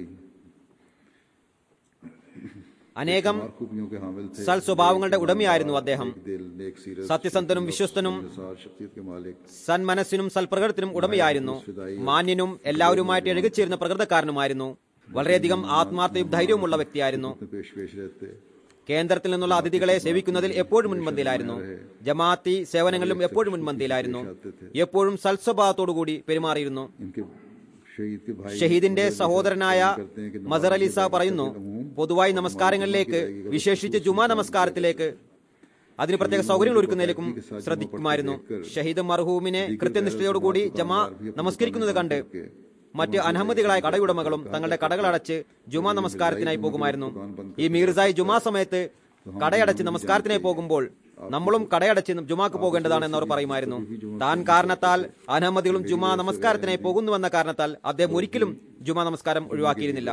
അനേകം और खूबियों के हामिल थे സൽ സ്വഭാവങ്ങളുടെ ഉടമയായിരുന്നു അദ്ദേഹം एक दिल नेक सीरत സത്യസന്ധനും വിശ്വസ്തനും सार शख्सियत के मालिक സന്മനസ്സിനും സൽപ്രകൃതത്തിനും ഉടമയായിരുന്നു മാന്യനും എല്ലാവരുമായിട്ട് ഇഴകിച്ചേരുന്ന പ്രകൃതക്കാരനുമായിരുന്നു വളരെയധികം ആത്മാർത്ഥയും ധൈര്യവുമുള്ള വ്യക്തിയായിരുന്നു में पेश पेश रहते കേന്ദ്രത്തിൽ നിന്നുള്ള അതിഥികളെ സേവിക്കുന്നതിൽ എപ്പോഴും മുൻപന്തിയിലായിരുന്നു ജമാഅത്തി സേവനങ്ങളിലും എപ്പോഴും മുൻപന്തിയിലായിരുന്നു എപ്പോഴും സൽസ്വഭാവത്തോടുകൂടി പെരുമാറിയിരുന്നു इनके शहीद के भाई ഷഹീദിന്റെ സഹോദരനായ മസർ അലി സാ പറയുന്നു പൊതുവായി നമസ്കാരങ്ങളിലേക്ക് വിശേഷിച്ച് ജുമാ നമസ്കാരത്തിലേക്ക് അതിന് പ്രത്യേക സൗകര്യങ്ങൾ ഒരുക്കുന്നതിലേക്കും ശ്രദ്ധിക്കുമായിരുന്നു ഷഹീദ് മർഹൂമിനെ കൃത്യനിഷ്ഠയോടുകൂടി ജമാ നമസ്കരിക്കുന്നത് കണ്ട് മറ്റ് അനഹമ്മദികളായ കടയുടമകളും തങ്ങളുടെ കടകൾ അടച്ച് ജുമാ നമസ്കാരത്തിനായി പോകുമായിരുന്നു ഈ മീർസായി ജുമാ സമയത്ത് കടയടച്ച് നമസ്കാരത്തിനായി പോകുമ്പോൾ നമ്മളും കടയടച്ച് ജുമാക്ക് പോകേണ്ടതാണ് എന്നവർ പറയുമായിരുന്നു താൻ കാരണത്താൽ അനഹമ്മദികളും ജുമാ നമസ്കാരത്തിനായി പോകുന്നുവെന്ന കാരണത്താൽ അദ്ദേഹം ഒരിക്കലും ജുമാ നമസ്കാരം ഒഴിവാക്കിയിരുന്നില്ല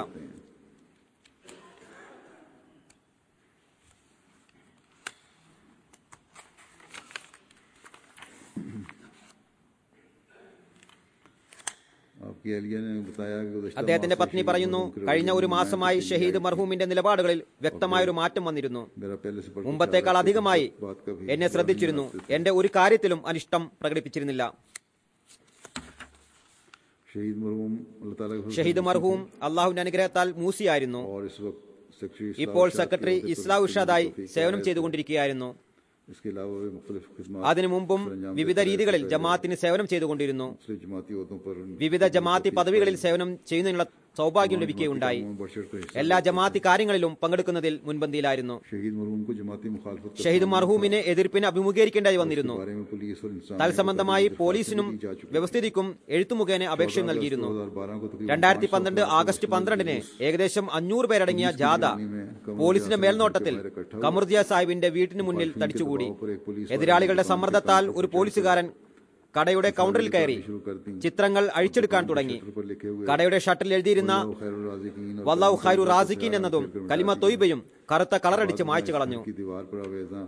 आपकी अहलिया ने बताया कि गुज़श्ता അദ്ദേഹത്തിന്റെ माह से പത്നി शहीद പറയുന്നു मरहूम के കഴിഞ്ഞ ഒരു रवैये में മാസമായി तब्दीली ഷഹീദ് आई। മർഹൂമിന്റെ നിലപാടുകളിൽ വ്യക്തമായൊരു മാറ്റം വന്നിരുന്നു मेरा पहले से बढ़कर മുമ്പത്തേക്കാൾ ख्याल है कि അധികമായി इस बात का भी എന്നെ ख्याल ശ്രദ്ധിച്ചിരുന്നു नहीं रखते थे। എന്റെ ഒരു കാര്യത്തിലും അനിഷ്ടം പ്രകടിപ്പിച്ചിരുന്നില്ല शहीद मरहूम अल्लाह ताला के ഷഹീദ് മർഹൂം അള്ളാഹുവിന്റെ അനുഗ്രഹത്താൽ മൂസിയായിരുന്നു और इस वक्त सेक्रेटरी इस्लाह ഇപ്പോൾ इरशाद के സെക്രട്ടറി ओहदे पर ഇസ്ലാ ഉഷാദായി तौफीक സേവനം आए थे। ചെയ്തുകൊണ്ടിരിക്കുകയായിരുന്നു इसके अलावा वे मुख्तलिफ खिदमात അതിനു മുമ്പും വിവിധ രീതികളിൽ ജമാഅത്തിന് സേവനം ചെയ്തുകൊണ്ടിരുന്നു मुख्तलिफ जमाती ओहदों पर വിവിധ ജമാഅത്തി പദവികളിൽ സേവനം ചെയ്യുന്നതിനുള്ള സൗഭാഗ്യം ലഭിക്കുകയുണ്ടായി बशर को हिस्सा എല്ലാ ജമാഅത്തി കാര്യങ്ങളിലും പങ്കെടുക്കുന്നതിൽ മുൻപന്തിയിലായിരുന്നു शहीद मरहूम को जमाती मुखालफत का ഷഹീദ് മർഹൂമിനെ എതിർപ്പിന് അഭിമുഖീകരിക്കേണ്ടതായി വന്നിരുന്നു बारे में पुलिस और इंसान തത്സംബന്ധമായി പോലീസിനും വ്യവസ്ഥിതിക്കും എഴുത്തു മുഖേന അപേക്ഷ നൽകിയിരുന്നു 2012 को तकरीबन രണ്ടായിരത്തി പന്ത്രണ്ട് ആഗസ്റ്റ് പന്ത്രണ്ടിന് ഏകദേശം അഞ്ഞൂറ് പേരടങ്ങിയ ജാഥ പോലീസിന്റെ മേൽനോട്ടത്തിൽ കമറുദിയ സാഹിബിന്റെ വീട്ടിന് മുന്നിൽ തടിച്ചുകൂടി എതിരാളികളുടെ സമ്മർദ്ദത്താൽ ഒരു പോലീസുകാരൻ കടയുടെ കൗണ്ടറിൽ കയറി शुरू कर दी ചിത്രങ്ങൾ അഴിച്ചെടുക്കാൻ തുടങ്ങി पर लिखे हुए കടയുടെ ഷട്ടിൽ എഴുതിയിരുന്ന खैरुल राज़िकीन और വല്ലാഹു ഖൈറു റാസിഖീൻ എന്നതും കലിമ തൊയ്ബയും കറുത്ത കളറടിച്ച് മായ്ച്ചു കളഞ്ഞു की दीवार पर आवेजा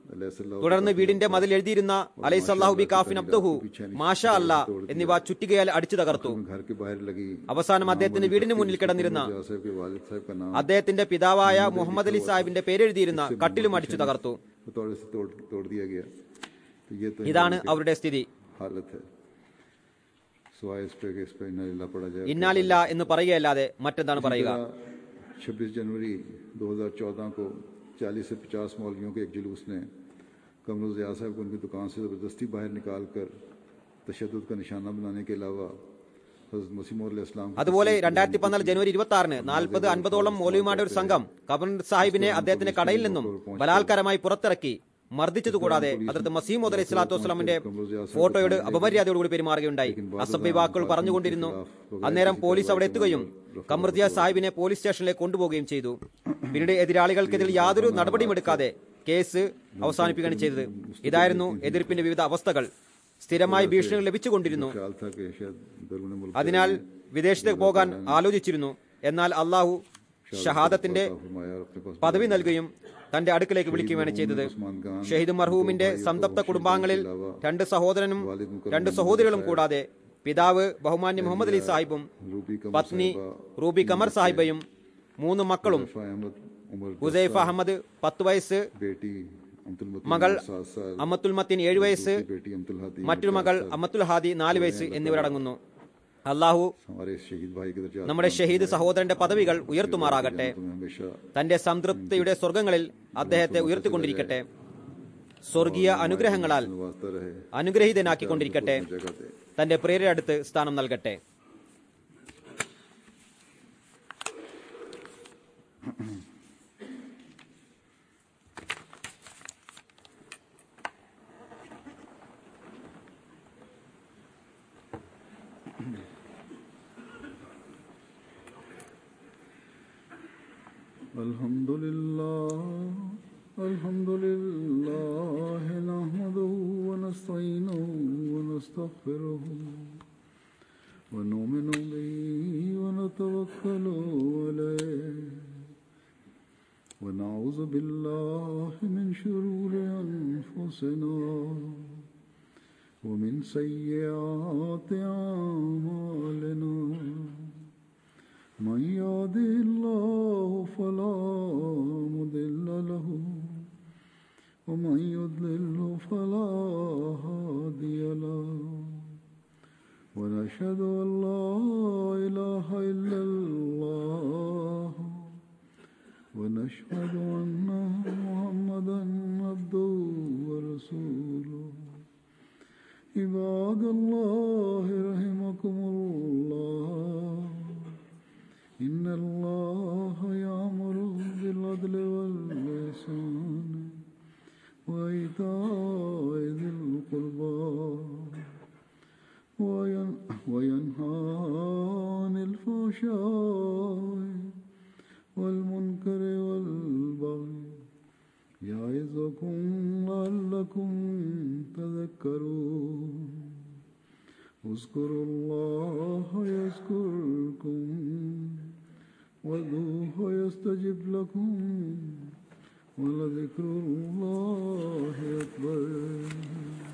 अलैहिस्सलाम തുടർന്ന് വീടിന്റെ മതിൽ എഴുതിയിരുന്ന അലൈസല്ലാഹു ബി കാഫിൻ അബ്ദുഹു മാഷ അല്ല എന്നിവ ചുറ്റികയാൽ അടിച്ചു തകർത്തു घर के बाहर लगी അവസാനം അദ്ദേഹത്തിന്റെ വീടിന് മുന്നിൽ കിടന്നിരുന്ന मिर्जा साहब के वालिद साहब का नाम അദ്ദേഹത്തിന്റെ പിതാവായ മുഹമ്മദ് അലി സാഹിബിന്റെ പേരെഴുതിയിരുന്ന കട്ടിലും അടിച്ചു തകർത്തു हथौड़े से तोड़ तोड़ दिया गया तो ये तो ഇതാണ് അവരുടെ സ്ഥിതി हालत है सिवाय इस पे कि इस पे इन्ना पड़ा जाए ഇന്നാലില്ല എന്ന് പറയുകയല്ലാതെ മറ്റെന്താണ് പറയുക छब्बीस जनवरी 2014 को 40 से 50 मौलवियों के एक जुलूस ने कमरुल ज़िया साहब को उनकी दुकान से ज़बरदस्ती बाहर निकाल कर तशद का निशाना बनाने के अलावा हज़रत मसीम इस्लाम അതുപോലെ രണ്ടായിരത്തി പതിനാല് ജനുവരി ഇരുപത്തി ആറിന് നാൽപ്പത് അൻപതോളം മൗലവിമാരുടെ ഒരു സംഘം കബർ സാഹിബിനെ അദ്ദേഹത്തിന്റെ കടയിൽ നിന്നും ബലാത്കാരമായി പുറത്തിറക്കി മർദ്ദിച്ചതുകൂടാതെ അതിർത്ത് മസീം മുതൽ ഇസ്ലാത്തു വസ്ലാമിന്റെ ഫോട്ടോയോട് അപമര്യാദയോടുകൂടി പെരുമാറുകയുണ്ടായി അസഭ്യ വാക്കുകൾ പറഞ്ഞുകൊണ്ടിരുന്നു അന്നേരം പോലീസ് അവിടെ എത്തുകയും കമർദിയ സാഹിബിനെ പോലീസ് സ്റ്റേഷനിലേക്ക് കൊണ്ടുപോവുകയും ചെയ്തു പിന്നീട് എതിരാളികൾക്കെതിരെ യാതൊരു നടപടിയും എടുക്കാതെ കേസ് അവസാനിപ്പിക്കുകയാണ് ചെയ്തത് ഇതായിരുന്നു എതിർപ്പിന്റെ വിവിധ അവസ്ഥകൾ സ്ഥിരമായി ഭീഷണികൾ ലഭിച്ചുകൊണ്ടിരുന്നു ख्याल था कि शायद दरून मुल्क അതിനാൽ വിദേശത്തേക്ക് പോകാൻ ആലോചിച്ചിരുന്നു എന്നാൽ അള്ളാഹു ഷഹാദത്തിന്റെ फरमाया और अपने पास പദവി നൽകുകയും തന്റെ അടുക്കലേക്ക് വിളിക്കുകയാണ് ചെയ്തത് ഷഹീദ് മർഹൂമിന്റെ സംതപ്ത കുടുംബാംഗങ്ങളിൽ രണ്ട് സഹോദരനും രണ്ട് സഹോദരികളും കൂടാതെ പിതാവ് ബഹുമാന്യ മുഹമ്മദ് അലി സാഹിബും रूबी कमर പത്നി റൂബി കമർ സാഹിബയും മൂന്ന് മക്കളും साहिबा अहमद उमर ഹുസൈഫ അഹമ്മദ് പത്ത് വയസ്സ് बेटी अमतुल मतीन മകൾ सात साल അമ്മത്തുൽ മത്തിൻ ഏഴ് വയസ്സ് बेटी अमतुल हादी മറ്റൊരു മകൾ അമ്മത്തുൽ ഹാദി നാല് വയസ്സ് എന്നിവരടങ്ങുന്നു അള്ളാഹു हमारे शहीद भाई के दर्जा നമ്മുടെ ഷഹീദ് സഹോദരന്റെ പദവികൾ ഉയർത്തുമാറാകട്ടെ तुम्हें हमेशा തന്റെ സംതൃപ്തിയുടെ സ്വർഗങ്ങളിൽ അദ്ദേഹത്തെ ഉയർത്തിക്കൊണ്ടിരിക്കട്ടെ സ്വർഗീയ അനുഗ്രഹങ്ങളാൽ वास्ता रहे അനുഗ്രഹീതനാക്കിക്കൊണ്ടിരിക്കട്ടെ जगह दे തന്റെ പ്രിയരുടെ അടുത്ത് സ്ഥാനം നൽകട്ടെ الحمد لله الحمد لله نحمده ونستعينه ونستغفره ونؤمن به ونتوكل عليه ونعوذ بالله من شرور أنفسنا ومن سيئات أعمالنا من يهده الله فلا مضل له ومن يضلل فلا هادي له ونشهد أن لا إله إلا الله ونشهد أن محمدا عبده ورسوله عباد الله رحمكم الله إن الله يأمر بالعدل والإحسان وإيتاء ذي القربى وين- وينهى عن الفحشاء والمنكر والبغي يعظكم لعلكم تذكرون اذكروا الله يذكركم وادعوه يستجب لكم ولذكر الله أكبر